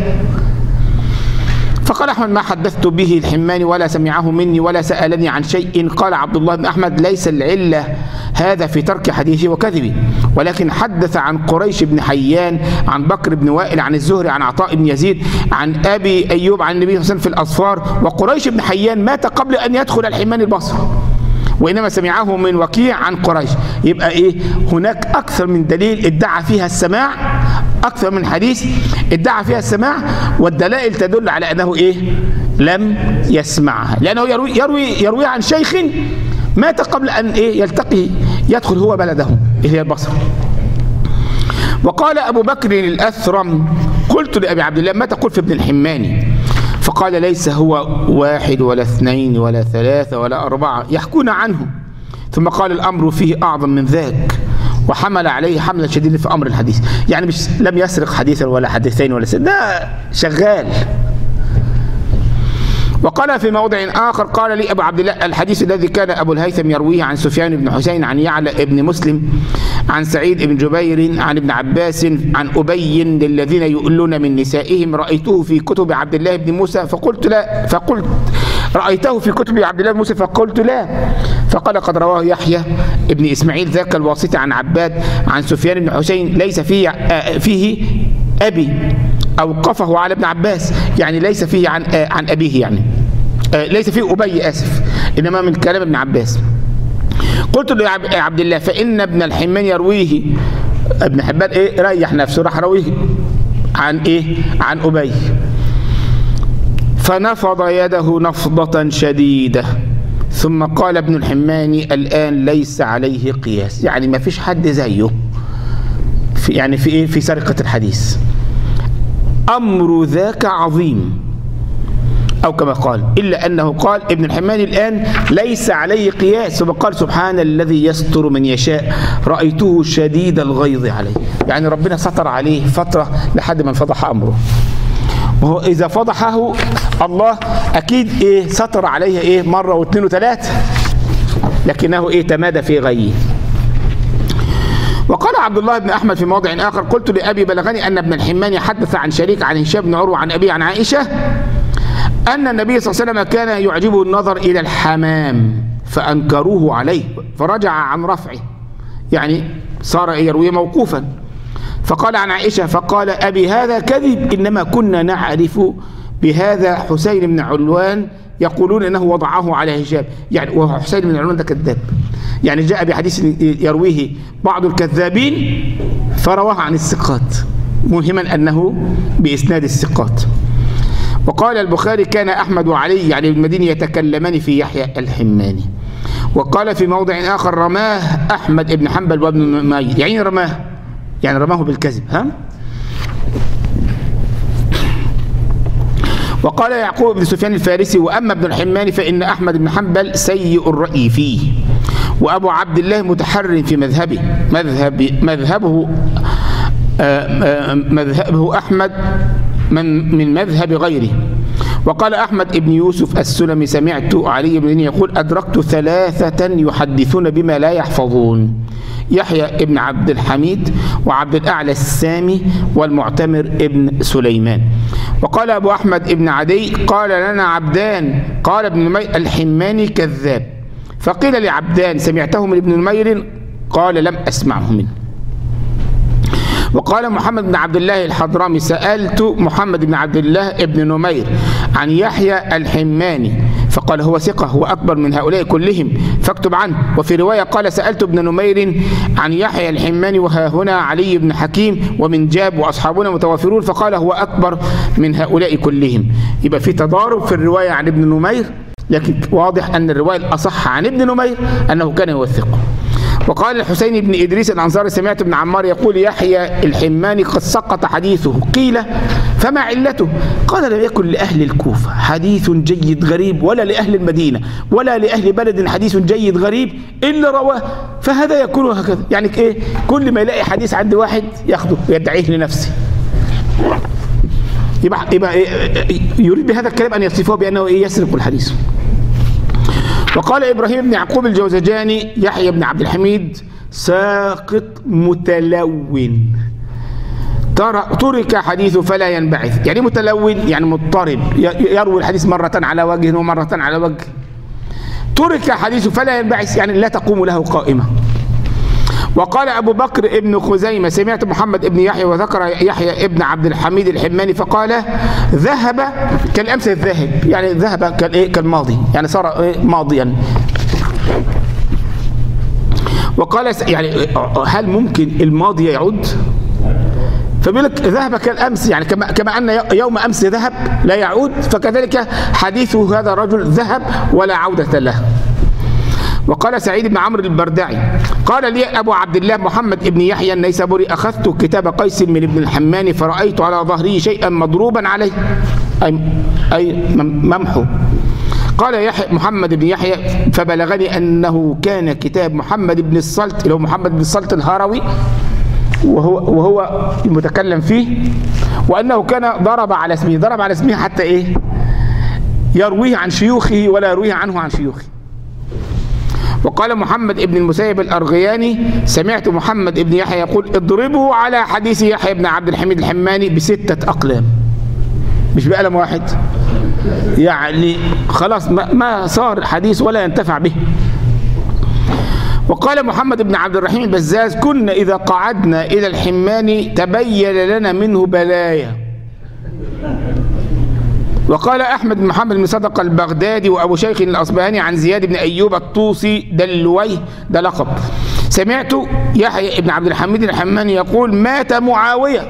فقال احمد ما حدثت به الحماني ولا سمعه مني ولا سالني عن شيء قال عبد الله بن احمد ليس العله هذا في ترك حديثه وكذبه ولكن حدث عن قريش بن حيان عن بكر بن وائل عن الزهري عن عطاء بن يزيد عن ابي ايوب عن النبي صلى الله عليه وسلم في الاصفار وقريش بن حيان مات قبل ان يدخل الحماني البصر وانما سمعه من وكيع عن قريش يبقى ايه هناك اكثر من دليل ادعى فيها السماع اكثر من حديث ادعى فيها السماع والدلائل تدل على انه ايه لم يسمعها لانه يروي يروي يروي عن شيخ مات قبل ان ايه يلتقي يدخل هو بلده اللي هي البصره وقال أبو بكر الأثرم قلت لأبي عبد الله ما تقول في ابن الحماني فقال ليس هو واحد ولا اثنين ولا ثلاثة ولا أربعة يحكون عنه ثم قال الأمر فيه أعظم من ذاك وحمل عليه حملا شديدا في أمر الحديث يعني مش لم يسرق حديثا ولا حديثين ولا ست ده شغال وقال في موضع آخر قال لي أبو عبد الله الحديث الذي كان أبو الهيثم يرويه عن سفيان بن حسين عن يعلى بن مسلم عن سعيد بن جبير عن ابن عباس عن أبي للذين يؤلون من نسائهم رأيته في كتب عبد الله بن موسى فقلت لا فقلت رأيته في كتب عبد الله بن موسى فقلت لا فقال قد رواه يحيى ابن إسماعيل ذاك الواسطي عن عباد عن سفيان بن حسين ليس فيه آه، فيه أبي أوقفه على ابن عباس يعني ليس فيه عن آه، عن أبيه يعني آه، ليس فيه أبي آسف إنما من كلام ابن عباس قلت له يا عب- يا عبد الله فإن ابن الحمان يرويه ابن حبان إيه ريح نفسه راح رويه عن إيه عن أبي فنفض يده نفضة شديدة ثم قال ابن الحماني الآن ليس عليه قياس يعني ما فيش حد زيه في يعني في إيه في سرقة الحديث أمر ذاك عظيم أو كما قال إلا أنه قال ابن الحماني الآن ليس عليه قياس ثم قال سبحان الذي يستر من يشاء رأيته شديد الغيظ عليه يعني ربنا ستر عليه فترة لحد ما انفضح أمره وهو إذا فضحه الله أكيد إيه ستر عليه إيه مرة واثنين وثلاثة لكنه إيه تمادى في غيه وقال عبد الله بن احمد في موضع اخر قلت لابي بلغني ان ابن الحمان حدث عن شريك عن هشام بن عروه عن ابي عن عائشه ان النبي صلى الله عليه وسلم كان يعجبه النظر الى الحمام فانكروه عليه فرجع عن رفعه يعني صار يرويه موقوفا فقال عن عائشه فقال ابي هذا كذب انما كنا نعرف بهذا حسين بن علوان يقولون انه وضعه على هشام يعني وهو حسين بن علوان ده كذاب يعني جاء بحديث يرويه بعض الكذابين فرواه عن الثقات موهما انه باسناد الثقات وقال البخاري كان احمد وعلي يعني المديني يتكلمان في يحيى الحماني وقال في موضع اخر رماه احمد بن حنبل وابن ماجد يعني رماه يعني رماه بالكذب ها وقال يعقوب بن سفيان الفارسي واما ابن الحمان فان احمد بن حنبل سيء الراي فيه وابو عبد الله متحر في مذهبه مذهب مذهبه آه، آه، مذهبه احمد من من مذهب غيره وقال احمد بن يوسف السلمي سمعت علي بن يقول ادركت ثلاثه يحدثون بما لا يحفظون يحيى ابن عبد الحميد وعبد الأعلى السامي والمعتمر ابن سليمان وقال أبو أحمد ابن عدي قال لنا عبدان قال ابن مي الحماني كذاب فقيل لعبدان سمعته من ابن نمير قال لم أسمعه منه وقال محمد بن عبد الله الحضرمي سألت محمد بن عبد الله ابن نمير عن يحيى الحماني فقال هو ثقة هو أكبر من هؤلاء كلهم فاكتب عنه وفي رواية قال سألت ابن نمير عن يحيى الحماني وها هنا علي بن حكيم ومن جاب وأصحابنا متوافرون فقال هو أكبر من هؤلاء كلهم يبقى في تضارب في الرواية عن ابن نمير لكن واضح أن الرواية الأصح عن ابن نمير أنه كان يوثقه وقال الحسين بن إدريس الأنصاري سمعت ابن عمار يقول يحيى الحماني قد سقط حديثه قيل فما علته قال لم يكن لأهل الكوفة حديث جيد غريب ولا لأهل المدينة ولا لأهل بلد حديث جيد غريب إلا رواه فهذا يكون هكذا يعني إيه كل ما يلاقي حديث عند واحد ياخده ويدعيه لنفسه يبقى, يبقى إيه يريد بهذا الكلام أن يصفه بأنه إيه يسرق الحديث وقال إبراهيم بن يعقوب الجوزجاني يحيى بن عبد الحميد ساقط متلون ترى ترك حديثه فلا ينبعث يعني متلون يعني مضطرب يروي الحديث مرة على وجه ومرة على وجه ترك حديثه فلا ينبعث يعني لا تقوم له قائمة وقال أبو بكر ابن خزيمة سمعت محمد ابن يحيى وذكر يحيى ابن عبد الحميد الحماني فقال ذهب كالأمس الذهب يعني ذهب كالإيه كالماضي يعني صار إيه ماضيا وقال يعني هل ممكن الماضي يعود فبيقول لك ذهب كالامس يعني كما كما ان يوم امس ذهب لا يعود فكذلك حديث هذا الرجل ذهب ولا عوده له وقال سعيد بن عمرو البردعي قال لي أبو عبد الله محمد بن يحيى النيسابوري أخذت كتاب قيس من ابن الحمان فرأيت على ظهره شيئا مضروبا عليه أي, أي ممحو قال يحيى محمد بن يحيى فبلغني أنه كان كتاب محمد بن الصلت اللي هو محمد بن الصلت الهروي وهو وهو المتكلم فيه وأنه كان ضرب على اسمه ضرب على اسمه حتى إيه يرويه عن شيوخه ولا يرويه عنه عن شيوخه وقال محمد بن المسيب الأرغياني سمعت محمد بن يحيى يقول اضربوا على حديث يحيى بن عبد الحميد الحماني بستة أقلام مش بقلم واحد يعني خلاص ما, ما صار حديث ولا ينتفع به وقال محمد بن عبد الرحيم البزاز كنا إذا قعدنا إلى الحمان تبين لنا منه بلايا وقال أحمد بن محمد بن صدق البغدادي وأبو شيخ الأصبهاني عن زياد بن أيوب الطوسي دلويه ده لقب سمعت يحيى بن عبد الحميد الحماني يقول مات معاوية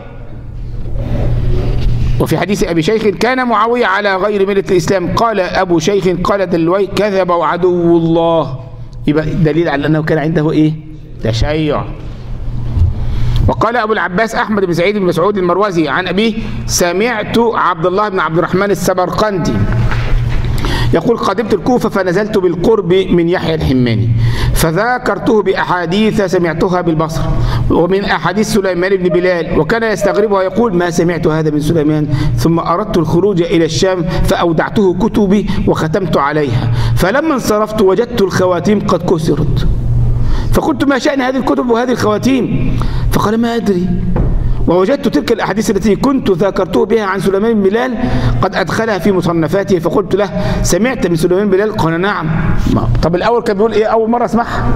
وفي حديث أبي شيخ كان معاوية على غير ملة الإسلام قال أبو شيخ قال دلوي كذب عدو الله يبقى دليل على أنه كان عنده إيه تشيع وقال أبو العباس أحمد بن سعيد بن مسعود المروزي عن أبيه سمعت عبد الله بن عبد الرحمن السمرقندي يقول قدمت الكوفة فنزلت بالقرب من يحيى الحماني فذاكرته بأحاديث سمعتها بالبصر ومن أحاديث سليمان بن بلال وكان يستغربها يقول ما سمعت هذا من سليمان ثم أردت الخروج إلى الشام فأودعته كتبي وختمت عليها فلما انصرفت وجدت الخواتيم قد كسرت فقلت ما شأن هذه الكتب وهذه الخواتيم فقال ما أدري ووجدت تلك الأحاديث التي كنت ذاكرته بها عن سليمان بن بلال قد أدخلها في مصنفاته فقلت له سمعت من سليمان بن بلال قال نعم طب الأول كان بيقول إيه أول مرة أسمعها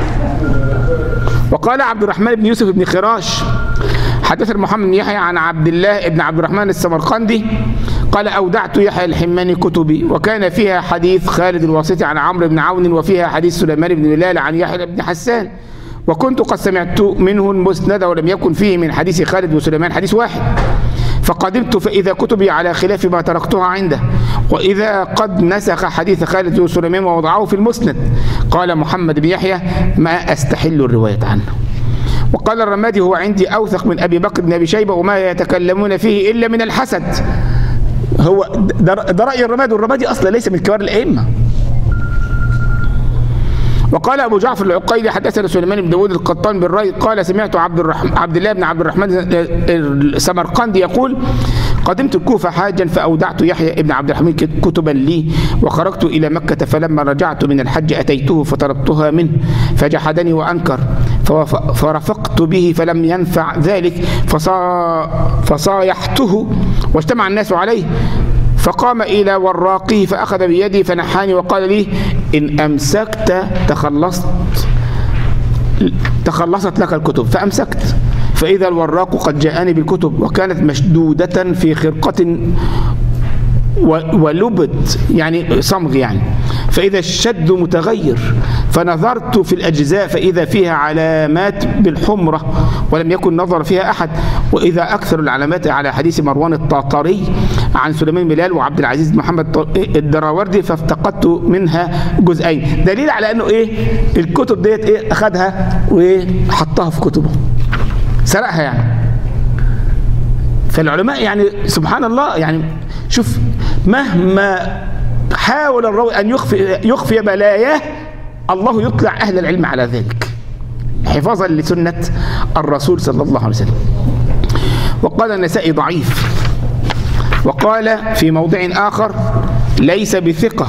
وقال عبد الرحمن بن يوسف بن خراش حدثنا محمد بن يحيى عن عبد الله بن عبد الرحمن السمرقندي قال أودعت يحيى الحماني كتبي وكان فيها حديث خالد الواسطي عن عمرو بن عون وفيها حديث سليمان بن بلال عن يحيى بن حسان وكنت قد سمعت منه المسند ولم يكن فيه من حديث خالد وسليمان حديث واحد فقدمت فإذا كتبي على خلاف ما تركتها عنده وإذا قد نسخ حديث خالد وسليمان ووضعه في المسند قال محمد بن يحيى ما أستحل الرواية عنه وقال الرمادي هو عندي أوثق من أبي بكر بن أبي شيبة وما يتكلمون فيه إلا من الحسد هو ده رأي الرمادي والرمادي أصلا ليس من كبار الأئمة وقال أبو جعفر العقيلي حدثنا سليمان بن داود القطان بالرأي قال سمعت عبد الرحمن عبد الله بن عبد الرحمن السمرقندي يقول قدمت الكوفة حاجا فأودعت يحيى بن عبد الحميد كتبا لي وخرجت إلى مكة فلما رجعت من الحج أتيته فطلبتها منه فجحدني وأنكر فرفقت به فلم ينفع ذلك فصا فصايحته واجتمع الناس عليه فقام إلى وراقه فأخذ بيدي فنحاني وقال لي إن أمسكت تخلصت تخلصت لك الكتب فأمسكت فإذا الوراق قد جاءني بالكتب وكانت مشدودة في خرقة ولبد يعني صمغ يعني فإذا الشد متغير فنظرت في الأجزاء فإذا فيها علامات بالحمرة ولم يكن نظر فيها أحد وإذا أكثر العلامات على حديث مروان الطاطري عن سليمان بلال وعبد العزيز محمد الدراوردي فافتقدت منها جزئين دليل على أنه إيه الكتب ديت إيه أخذها وحطها في كتبه سرقها يعني فالعلماء يعني سبحان الله يعني شوف مهما حاول الراوي أن يخفي, يخفي بلاياه الله يطلع أهل العلم على ذلك حفاظا لسنة الرسول صلى الله عليه وسلم وقال النسائي ضعيف وقال في موضع آخر ليس بثقة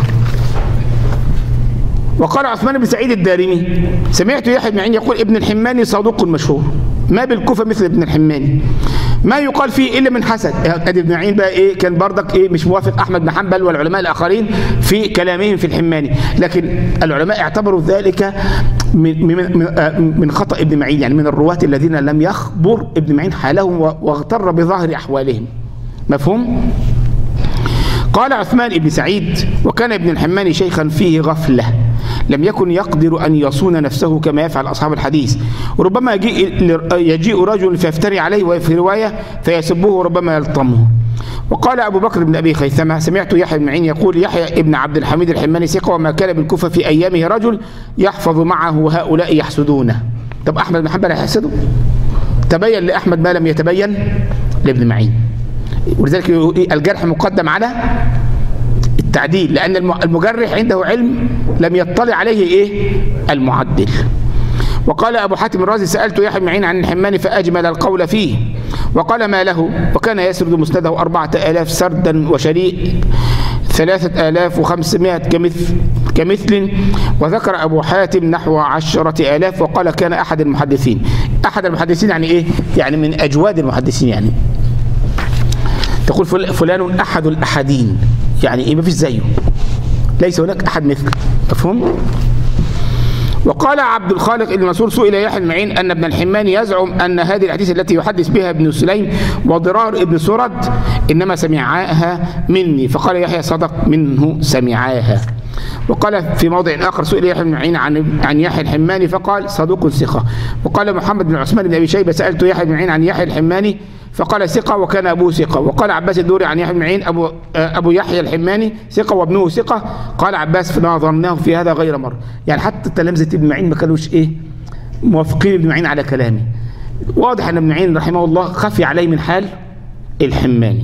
وقال عثمان بن سعيد الدارمي سمعت يحيى بن معين يقول ابن الحماني صدوق مشهور ما بالكوفة مثل ابن الحماني ما يقال فيه الا من حسد ادي ابن معين بقى ايه كان بردك ايه مش موافق احمد بن حنبل والعلماء الاخرين في كلامهم في الحماني لكن العلماء اعتبروا ذلك من من من, من خطا ابن معين يعني من الرواه الذين لم يخبر ابن معين حالهم واغتر بظاهر احوالهم مفهوم قال عثمان بن سعيد وكان ابن الحماني شيخا فيه غفله لم يكن يقدر أن يصون نفسه كما يفعل أصحاب الحديث وربما يجيء, يجيء رجل فيفتري عليه وفي رواية فيسبه وربما يلطمه وقال أبو بكر بن أبي خيثمة سمعت يحيى بن معين يقول يحيى ابن عبد الحميد الحماني ثقة وما كان بالكوفة في أيامه رجل يحفظ معه وهؤلاء يحسدونه طب أحمد بن حنبل هيحسده تبين لأحمد ما لم يتبين لابن معين ولذلك الجرح مقدم على التعديل لأن المجرح عنده علم لم يطلع عليه إيه المعدل وقال أبو حاتم الرازي سألت يحيى بن معين عن الحماني فأجمل القول فيه وقال ما له وكان يسرد مسنده أربعة آلاف سردا وشريء ثلاثة آلاف وخمسمائة كمثل, كمثل وذكر أبو حاتم نحو عشرة آلاف وقال كان أحد المحدثين أحد المحدثين يعني إيه يعني من أجواد المحدثين يعني تقول فلان أحد الأحدين يعني إيه ما فيش زيه ليس هناك أحد مثله مفهوم وقال عبد الخالق بن مسعود سئل يحيى بن معين ان ابن الحمان يزعم ان هذه الاحاديث التي يحدث بها ابن سليم وضرار ابن سرد انما سمعاها مني فقال يحيى صدق منه سمعاها وقال في موضع اخر سئل يحيى بن معين عن عن يحيى الحماني فقال صدوق ثقه وقال محمد بن عثمان بن ابي شيبه سالت يحيى بن معين عن يحيى الحماني فقال ثقة وكان أبوه ثقة وقال عباس الدوري عن يحيى بن معين أبو, أبو يحيى الحماني ثقة وابنه ثقة قال عباس فناظرناه في هذا غير مرة يعني حتى تلامذة ابن معين ما كانوش إيه موافقين ابن معين على كلامه واضح أن ابن معين رحمه الله خفي عليه من حال الحماني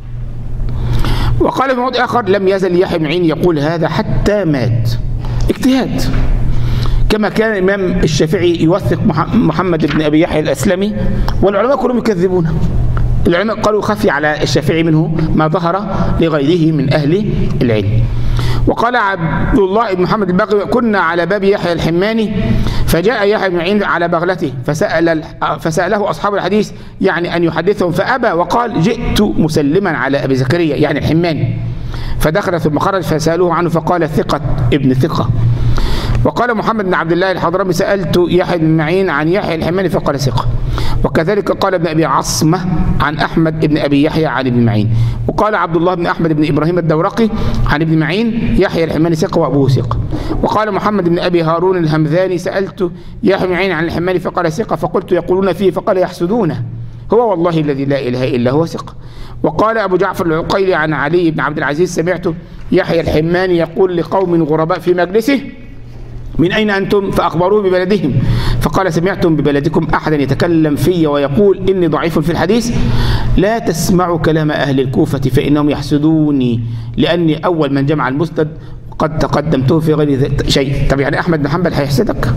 وقال في موضع آخر لم يزل يحيى بن معين يقول هذا حتى مات اجتهاد كما كان الإمام الشافعي يوثق محمد بن أبي يحيى الأسلمي والعلماء كلهم يكذبونه العلماء قالوا خفي على الشافعي منه ما ظهر لغيره من أهل العلم وقال عبد الله بن محمد الباقي كنا على باب يحيى الحماني فجاء يحيى بن معين على بغلته فسأل فسأله أصحاب الحديث يعني أن يحدثهم فأبى وقال جئت مسلما على أبي زكريا يعني الحماني فدخل ثم خرج فسألوه عنه فقال ثقة ابن ثقة وقال محمد بن عبد الله الحضرمي سألت يحيى بن معين عن يحيى الحماني فقال ثقة وكذلك قال ابن أبي عصمة عن أحمد بن أبي يحيى عن ابن معين وقال عبد الله بن أحمد بن إبراهيم الدورقي عن ابن معين يحيى الحماني ثقة وأبوه ثقة وقال محمد بن أبي هارون الهمذاني سألت يحيى بن معين عن الحماني فقال ثقة فقلت يقولون فيه فقال يحسدونه هو والله الذي لا إله إلا هو ثقة وقال أبو جعفر العقيلي عن علي بن عبد العزيز سمعت يحيى الحماني يقول لقوم غرباء في مجلسه من أين أنتم فأخبروه ببلدهم فقال سمعتم ببلدكم أحدا يتكلم في ويقول إني ضعيف في الحديث لا تسمعوا كلام أهل الكوفة فإنهم يحسدوني لأني أول من جمع المسند قد تقدمته في غير شيء طب يعني أحمد بن حنبل هيحسدك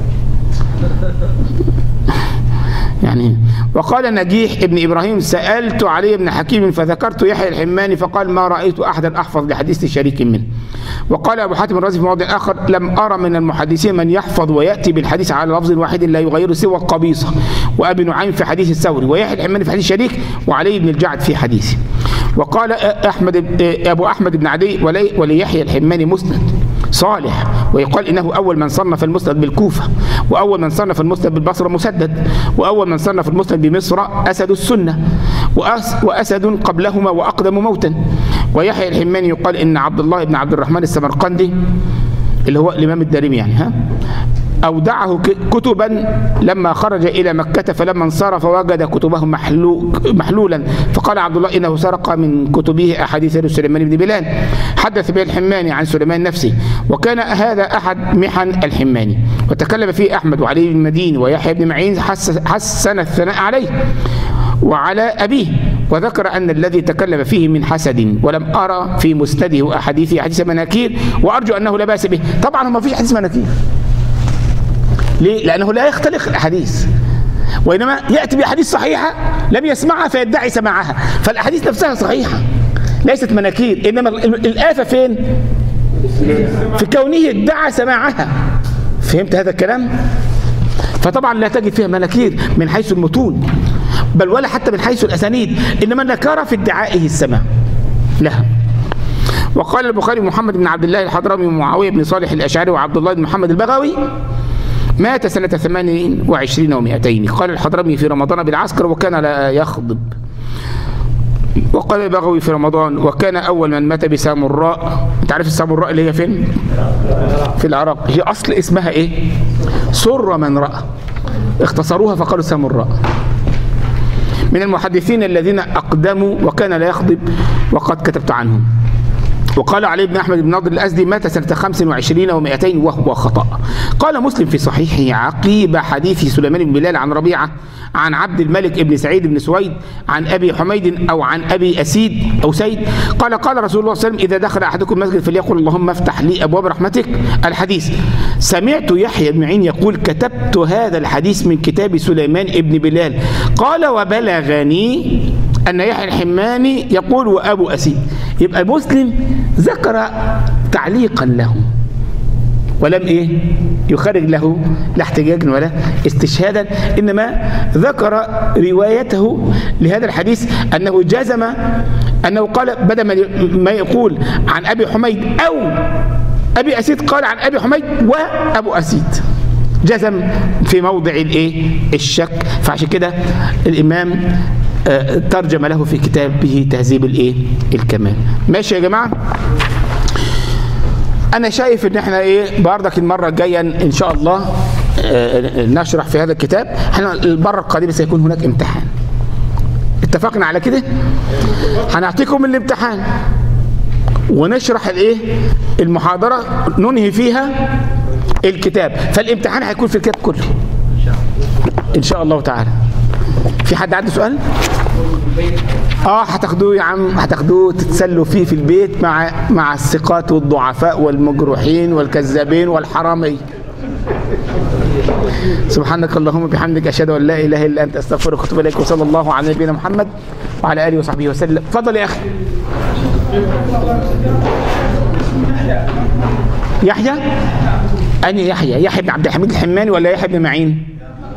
يعني وقال نجيح ابن إبراهيم سألت علي بن حكيم فذكرت يحيى الحماني فقال ما رأيت أحدا أحفظ لحديث شريك منه وقال أبو حاتم الرازي في موضع آخر لم أرى من المحدثين من يحفظ ويأتي بالحديث على لفظ واحد لا يغير سوى القبيصة وأبي نعيم في حديث الثوري ويحيى الحماني في حديث شريك وعلي بن الجعد في حديثه وقال أحمد أبو أحمد بن عدي ولي وليحيى الحماني مسند صالح ويقال انه اول من صنف المسند بالكوفه واول من صنف المسند بالبصره مسدد واول من صنف المسند بمصر اسد السنه وأس واسد قبلهما واقدم موتا ويحيى الحماني يقال ان عبد الله بن عبد الرحمن السمرقندي اللي هو الامام الدارمي يعني ها أودعه كتبا لما خرج إلى مكة فلما انصرف وجد كتبه محلو محلولا فقال عبد الله إنه سرق من كتبه أحاديث سليمان بن بلال حدث به الحماني عن سليمان نفسه وكان هذا أحد محن الحماني وتكلم فيه أحمد وعلي بن المديني ويحيى بن معين حسن الثناء عليه وعلى أبيه وذكر أن الذي تكلم فيه من حسد ولم أرى في مسنده أحاديث حديث مناكير وأرجو أنه لا بأس به طبعا ما فيش حديث مناكير ليه؟ لأنه لا يختلق الأحاديث وإنما يأتي بأحاديث صحيحة لم يسمعها فيدعي سماعها فالأحاديث نفسها صحيحة ليست مناكير إنما الآفة فين؟ في كونه ادعى سماعها فهمت هذا الكلام؟ فطبعا لا تجد فيها مناكير من حيث المتون بل ولا حتى من حيث الأسانيد إنما النكارة في ادعائه السماع لها وقال البخاري محمد بن عبد الله الحضرمي ومعاوية بن صالح الأشعري وعبد الله بن محمد البغوي مات سنة 28 و200 قال الحضرمي في رمضان بالعسكر وكان لا يخضب وقال البغوي في رمضان وكان أول من مات بسامراء أنت عارف السامراء اللي هي فين؟ في العراق هي أصل اسمها إيه؟ سر من رأى اختصروها فقالوا سامراء من المحدثين الذين أقدموا وكان لا يخضب وقد كتبت عنهم وقال علي بن احمد بن ناظر الازدي مات سنه 25 و200 وهو خطا قال مسلم في صحيحه عقيب حديث سليمان بن بلال عن ربيعه عن عبد الملك بن سعيد بن سويد عن ابي حميد او عن ابي اسيد او سيد قال قال رسول الله صلى الله عليه وسلم اذا دخل احدكم المسجد فليقل اللهم افتح لي ابواب رحمتك الحديث سمعت يحيى بن معين يقول كتبت هذا الحديث من كتاب سليمان بن بلال قال وبلغني أن يحيى الحماني يقول وأبو أسيد يبقى مسلم ذكر تعليقا له ولم إيه يخرج له لا احتجاجا ولا استشهادا إنما ذكر روايته لهذا الحديث أنه جزم أنه قال بدل ما يقول عن أبي حميد أو أبي أسيد قال عن أبي حميد وأبو أسيد جزم في موضع الايه الشك فعشان كده الامام ترجم له في كتابه تهذيب الايه الكمال ماشي يا جماعه انا شايف ان احنا ايه بردك المره الجايه ان شاء الله نشرح في هذا الكتاب احنا المره القادمه سيكون هناك امتحان اتفقنا على كده هنعطيكم الامتحان ونشرح الايه المحاضره ننهي فيها الكتاب فالامتحان هيكون في الكتاب كله ان شاء الله تعالى في حد عنده سؤال اه هتاخدوه يا عم هتاخدوه تتسلوا فيه في البيت مع مع الثقات والضعفاء والمجروحين والكذابين والحرامي سبحانك اللهم وبحمدك اشهد ان لا اله الا انت استغفرك واتوب اليك وصلى الله على نبينا محمد وعلى اله وصحبه وسلم اتفضل يا اخي يحيى أني يحيى يحيى بن عبد الحميد الحماني ولا يحيى بن معين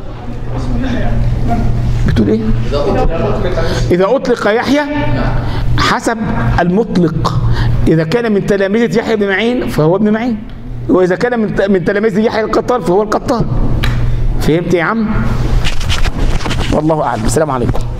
بتقول ايه اذا اطلق يحيى حسب المطلق اذا كان من تلامذه يحيى بن معين فهو ابن معين واذا كان من من تلاميذ يحيى القطان فهو القطان فهمت يا عم والله اعلم السلام عليكم